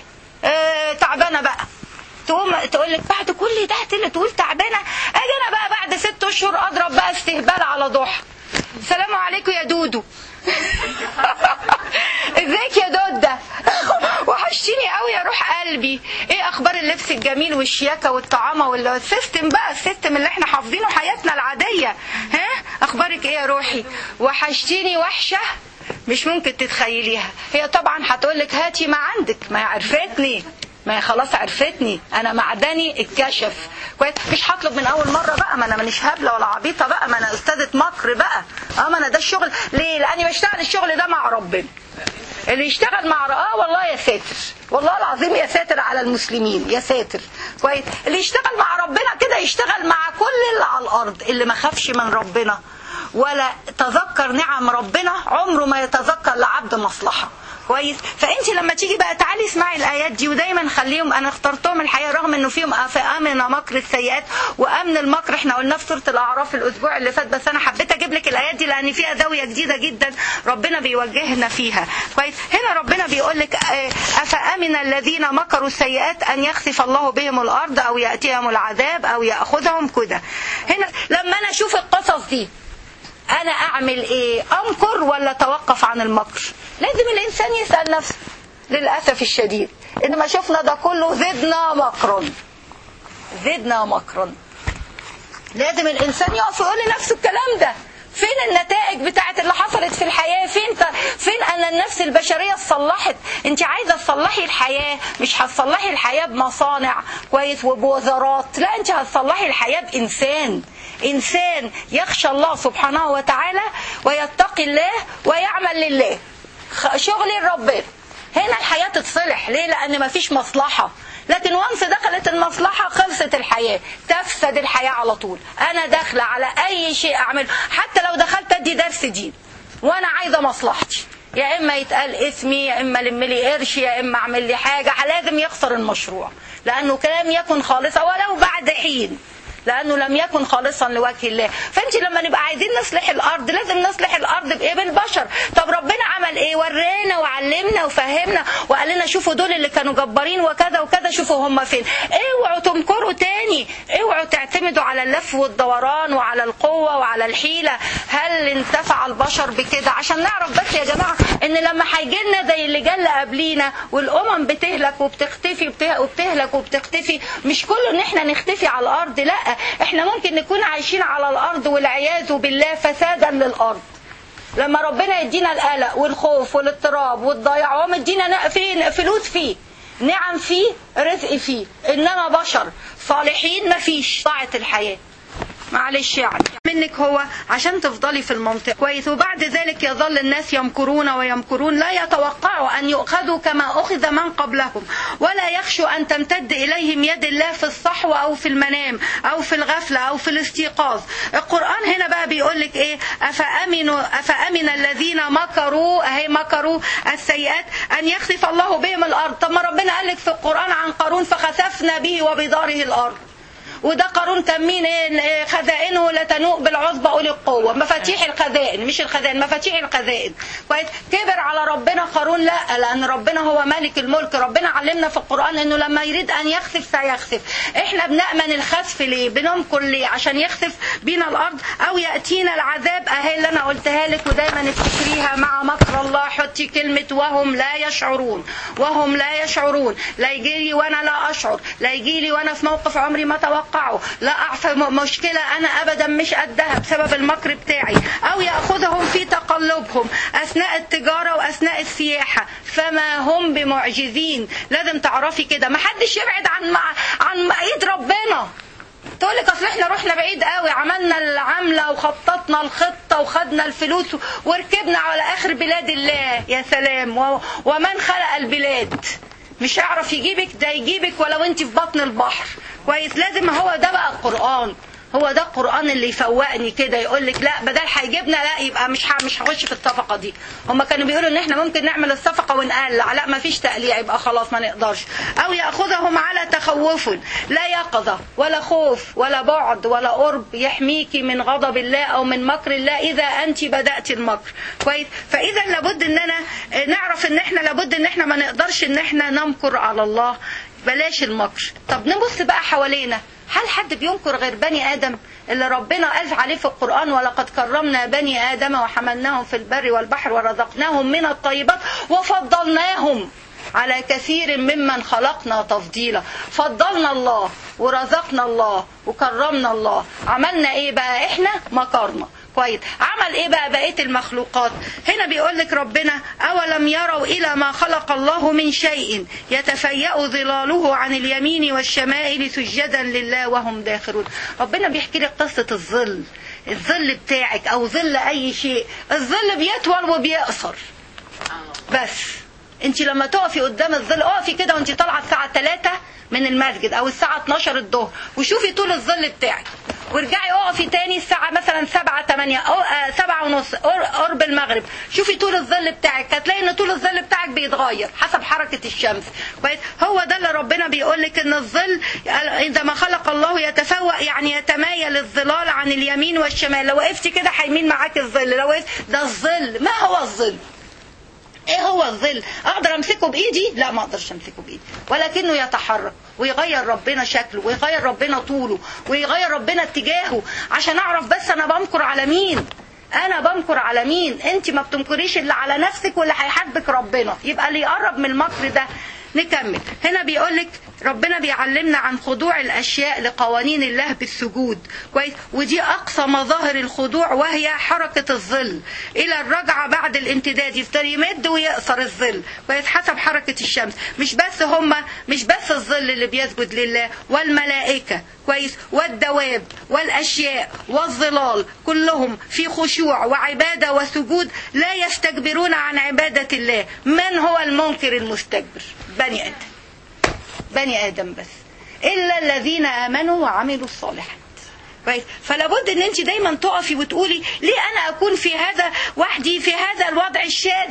تعبانه بقى تقوم تقول لك بعد كل ده اللي تقول تعبانه اجي انا بقى بعد ست اشهر اضرب بقى استهبال على ضحى السلام عليكم يا دودو ازيك يا دودة وحشتيني قوي يا روح قلبي ايه اخبار اللبس الجميل والشياكه والطعامه والسيستم بقى السيستم اللي احنا حافظينه حياتنا العاديه ها اخبارك ايه يا روحي وحشتيني وحشه مش ممكن تتخيليها هي طبعا هتقولك هاتي ما عندك ما هي عرفتني ما هي خلاص عرفتني انا معدني اتكشف كويس مش هطلب من اول مره بقى ما انا مانيش هبله ولا عبيطه بقى ما انا استاذه مكر بقى اه ما انا ده الشغل ليه لاني بشتغل الشغل ده مع ربنا اللي يشتغل مع اه والله يا ساتر والله العظيم يا ساتر على المسلمين يا ساتر كويس اللي يشتغل مع ربنا كده يشتغل مع كل اللي على الارض اللي ما خافش من ربنا ولا تذكر نعم ربنا عمره ما يتذكر لعبد مصلحه كويس فانت لما تيجي بقى تعالي اسمعي الايات دي ودايما خليهم انا اخترتهم الحقيقه رغم انه فيهم امن مكر السيئات وامن المكر احنا قلناه في سوره الاعراف الاسبوع اللي فات بس انا حبيت اجيب لك الايات دي لان فيها زاويه جديده جدا ربنا بيوجهنا فيها كويس هنا ربنا بيقول لك افامن الذين مكروا السيئات ان يخسف الله بهم الارض او ياتيهم العذاب او ياخذهم كده هنا لما انا اشوف القصص دي انا اعمل ايه امكر ولا اتوقف عن المكر لازم الانسان يسال نفسه للاسف الشديد ان ما شفنا ده كله زدنا مكرا زدنا مكرا لازم الانسان يقف يقول لنفسه الكلام ده فين النتائج بتاعت اللي حصلت في الحياة فين ت... فين أن النفس البشرية اتصلحت انت عايزة تصلحي الحياة مش هتصلحي الحياة بمصانع كويس وبوزارات لا انت هتصلحي الحياة بإنسان إنسان يخشى الله سبحانه وتعالى ويتقي الله ويعمل لله شغل ربنا هنا الحياة تتصلح ليه لأن مفيش مصلحة لكن وانس دخلت المصلحة خلصت الحياة تفسد الحياة على طول أنا داخلة على أي شيء أعمله حتى لو دخلت أدي درس دين وأنا عايزة مصلحتي يا إما يتقال اسمي يا إما لم لي قرش يا إما أعمل لي حاجة لازم يخسر المشروع لأنه كلام يكن خالصا ولو بعد حين لانه لم يكن خالصا لوجه الله فانت لما نبقى عايزين نصلح الارض لازم نصلح الارض بايه بالبشر طب ربنا عمل ايه ورانا وعلمنا وفهمنا وقال لنا شوفوا دول اللي كانوا جبارين وكذا وكذا شوفوا هم فين اوعوا تمكروا تاني اوعوا تعتمدوا على اللف والدوران وعلى القوه وعلى الحيله هل انتفع البشر بكده عشان نعرف بس يا جماعه ان لما هيجي لنا زي اللي جل قبلينا والامم بتهلك وبتختفي وبتهلك وبتختفي مش كله ان احنا نختفي على الارض لا احنا ممكن نكون عايشين على الارض والعياذ بالله فسادا للارض لما ربنا يدينا القلق والخوف والاضطراب والضياع هو مدينا فيه فلوس فيه نعم فيه رزق فيه انما بشر صالحين مفيش ضاعت الحياه معلش يعني منك هو عشان تفضلي في المنطقة كويس وبعد ذلك يظل الناس يمكرون ويمكرون لا يتوقعوا أن يؤخذوا كما أخذ من قبلهم ولا يخشوا أن تمتد إليهم يد الله في الصحو أو في المنام أو في الغفلة أو في الاستيقاظ القرآن هنا بقى بيقول لك إيه أفأمنوا أفأمن الذين مكروا أهي مكروا السيئات أن يخسف الله بهم الأرض طب ما ربنا قال لك في القرآن عن قارون فخسفنا به وبداره الأرض وده قارون كان مين ايه خزائنه لتنوء بالعصبة أولي القوة مفاتيح الخزائن مش الخزائن مفاتيح الخزائن كويس كبر على ربنا قارون لا لأن ربنا هو مالك الملك ربنا علمنا في القرآن إنه لما يريد أن يخسف سيخسف إحنا بنأمن الخسف ليه بنمكر ليه عشان يخسف بينا الأرض أو يأتينا العذاب أهي اللي أنا قلتها لك ودايما افتكريها مع مكر الله حطي كلمة وهم لا يشعرون وهم لا يشعرون لا يجيلي وأنا لا أشعر لا يجيلي وأنا في موقف عمري ما توقع يوقعوا لا أعرف مشكلة أنا أبدا مش قدها بسبب المكر بتاعي أو يأخذهم في تقلبهم أثناء التجارة وأثناء السياحة فما هم بمعجزين لازم تعرفي كده ما حدش يبعد عن عن ايد ربنا تقول لك اصل احنا رحنا بعيد قوي عملنا العمله وخططنا الخطه وخدنا الفلوس وركبنا على اخر بلاد الله يا سلام ومن خلق البلاد مش هيعرف يجيبك ده يجيبك ولو انت في بطن البحر كويس لازم هو ده بقى القرآن هو ده القرآن اللي يفوقني كده يقول لك لا بدل هيجيبنا لا يبقى مش مش هخش في الصفقة دي هم كانوا بيقولوا ان احنا ممكن نعمل الصفقة ونقلع لا ما فيش تقليع يبقى خلاص ما نقدرش او ياخذهم على تخوف لا يقظة ولا خوف ولا بعد ولا قرب يحميكي من غضب الله او من مكر الله اذا انت بدأت المكر كويس فاذا لابد ان انا نعرف ان احنا لابد ان احنا ما نقدرش ان احنا نمكر على الله بلاش المكر طب نبص بقى حوالينا هل حد بينكر غير بني ادم اللي ربنا قال عليه في القران ولقد كرمنا بني ادم وحملناهم في البر والبحر ورزقناهم من الطيبات وفضلناهم على كثير ممن خلقنا تفضيلا فضلنا الله ورزقنا الله وكرمنا الله عملنا ايه بقى احنا مكرنا كويس عمل ايه بقى بقيه المخلوقات هنا بيقول لك ربنا اولم يروا الى ما خلق الله من شيء يتفيأ ظلاله عن اليمين والشمائل سجدا لله وهم داخرون ربنا بيحكي لك قصه الظل الظل بتاعك او ظل اي شيء الظل بيطول وبيقصر بس انت لما تقفي قدام الظل اقفي كده وانت طالعه الساعه 3 من المسجد او الساعه 12 الظهر وشوفي طول الظل بتاعك وارجعي اقفي تاني الساعه مثلا 7 8 او 7 ونص قرب المغرب شوفي طول الظل بتاعك هتلاقي ان طول الظل بتاعك بيتغير حسب حركه الشمس كويس هو ده اللي ربنا بيقول لك ان الظل عندما خلق الله يتفوق يعني يتمايل الظلال عن اليمين والشمال لو وقفتي كده هيمين معاك الظل لو وقفت ده الظل ما هو الظل ايه هو الظل اقدر امسكه بايدي لا ما اقدرش امسكه بايدي ولكنه يتحرك ويغير ربنا شكله ويغير ربنا طوله ويغير ربنا اتجاهه عشان اعرف بس انا بمكر على مين انا بمكر على مين انت ما بتنكريش اللي على نفسك واللي هيحاسبك ربنا يبقى اللي يقرب من المكر ده نكمل هنا بيقول لك ربنا بيعلمنا عن خضوع الاشياء لقوانين الله بالسجود كويس ودي اقصى مظاهر الخضوع وهي حركه الظل الى الرجعه بعد الامتداد يفضل يمد ويقصر الظل كويس حسب حركه الشمس مش بس هم مش بس الظل اللي بيسجد لله والملائكه كويس والدواب والاشياء والظلال كلهم في خشوع وعباده وسجود لا يستكبرون عن عباده الله من هو المنكر المستكبر بني ادم بني ادم بس الا الذين امنوا وعملوا الصالحات كويس فلا بد ان انت دايما تقفي وتقولي ليه انا اكون في هذا وحدي في هذا الوضع الشاذ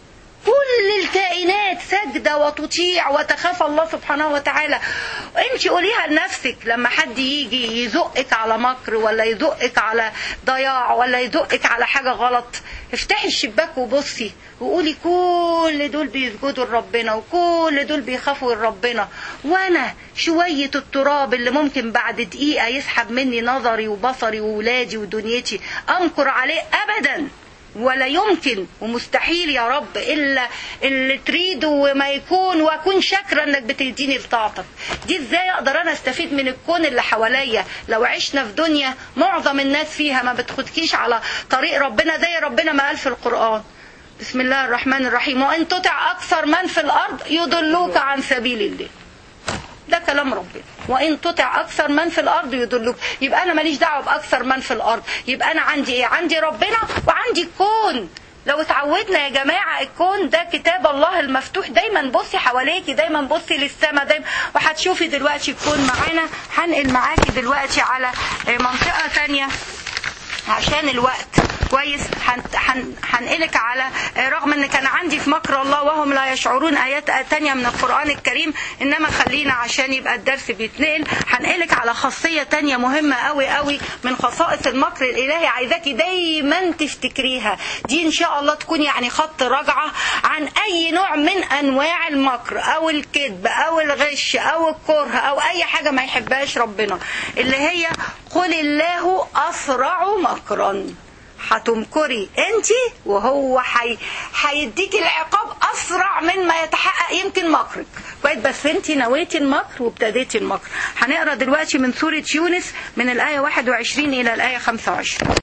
كل الكائنات سجدة وتطيع وتخاف الله سبحانه وتعالى انت قوليها لنفسك لما حد يجي يزقك على مكر ولا يزقك على ضياع ولا يزقك على حاجة غلط افتحي الشباك وبصي وقولي كل دول بيسجدوا لربنا وكل دول بيخافوا لربنا وانا شوية التراب اللي ممكن بعد دقيقة يسحب مني نظري وبصري وولادي ودنيتي امكر عليه ابدا ولا يمكن ومستحيل يا رب الا اللي تريده وما يكون واكون شاكره انك بتديني لطاعتك دي ازاي اقدر انا استفيد من الكون اللي حواليا لو عشنا في دنيا معظم الناس فيها ما بتخدكيش على طريق ربنا زي ربنا ما قال في القران بسم الله الرحمن الرحيم وان تطع اكثر من في الارض يضلوك عن سبيل الله ده كلام ربنا وان تطع اكثر من في الارض يضلوك يبقى انا ماليش دعوه باكثر من في الارض يبقى انا عندي ايه عندي ربنا وعندي الكون لو اتعودنا يا جماعة الكون ده كتاب الله المفتوح دايما بصي حواليكي دايما بصي للسماء دايما وهتشوفي دلوقتي الكون معانا هنقل معاكي دلوقتي على منطقة ثانية عشان الوقت كويس هنقلك على رغم ان كان عندي في مكر الله وهم لا يشعرون ايات تانية من القرآن الكريم انما خلينا عشان يبقى الدرس بيتنقل هنقلك على خاصية تانية مهمة قوي قوي من خصائص المكر الالهي عايزاكي دايما تفتكريها دي ان شاء الله تكون يعني خط رجعة عن اي نوع من انواع المكر او الكذب او الغش او الكره او اي حاجة ما يحبهاش ربنا اللي هي قل الله اسرع مكرا هتمكري انت وهو حي... هيديكي العقاب اسرع من ما يتحقق يمكن مكرك كويس بس انت نويتي المكر وابتديتي المكر هنقرا دلوقتي من سوره يونس من الايه 21 الى الايه 25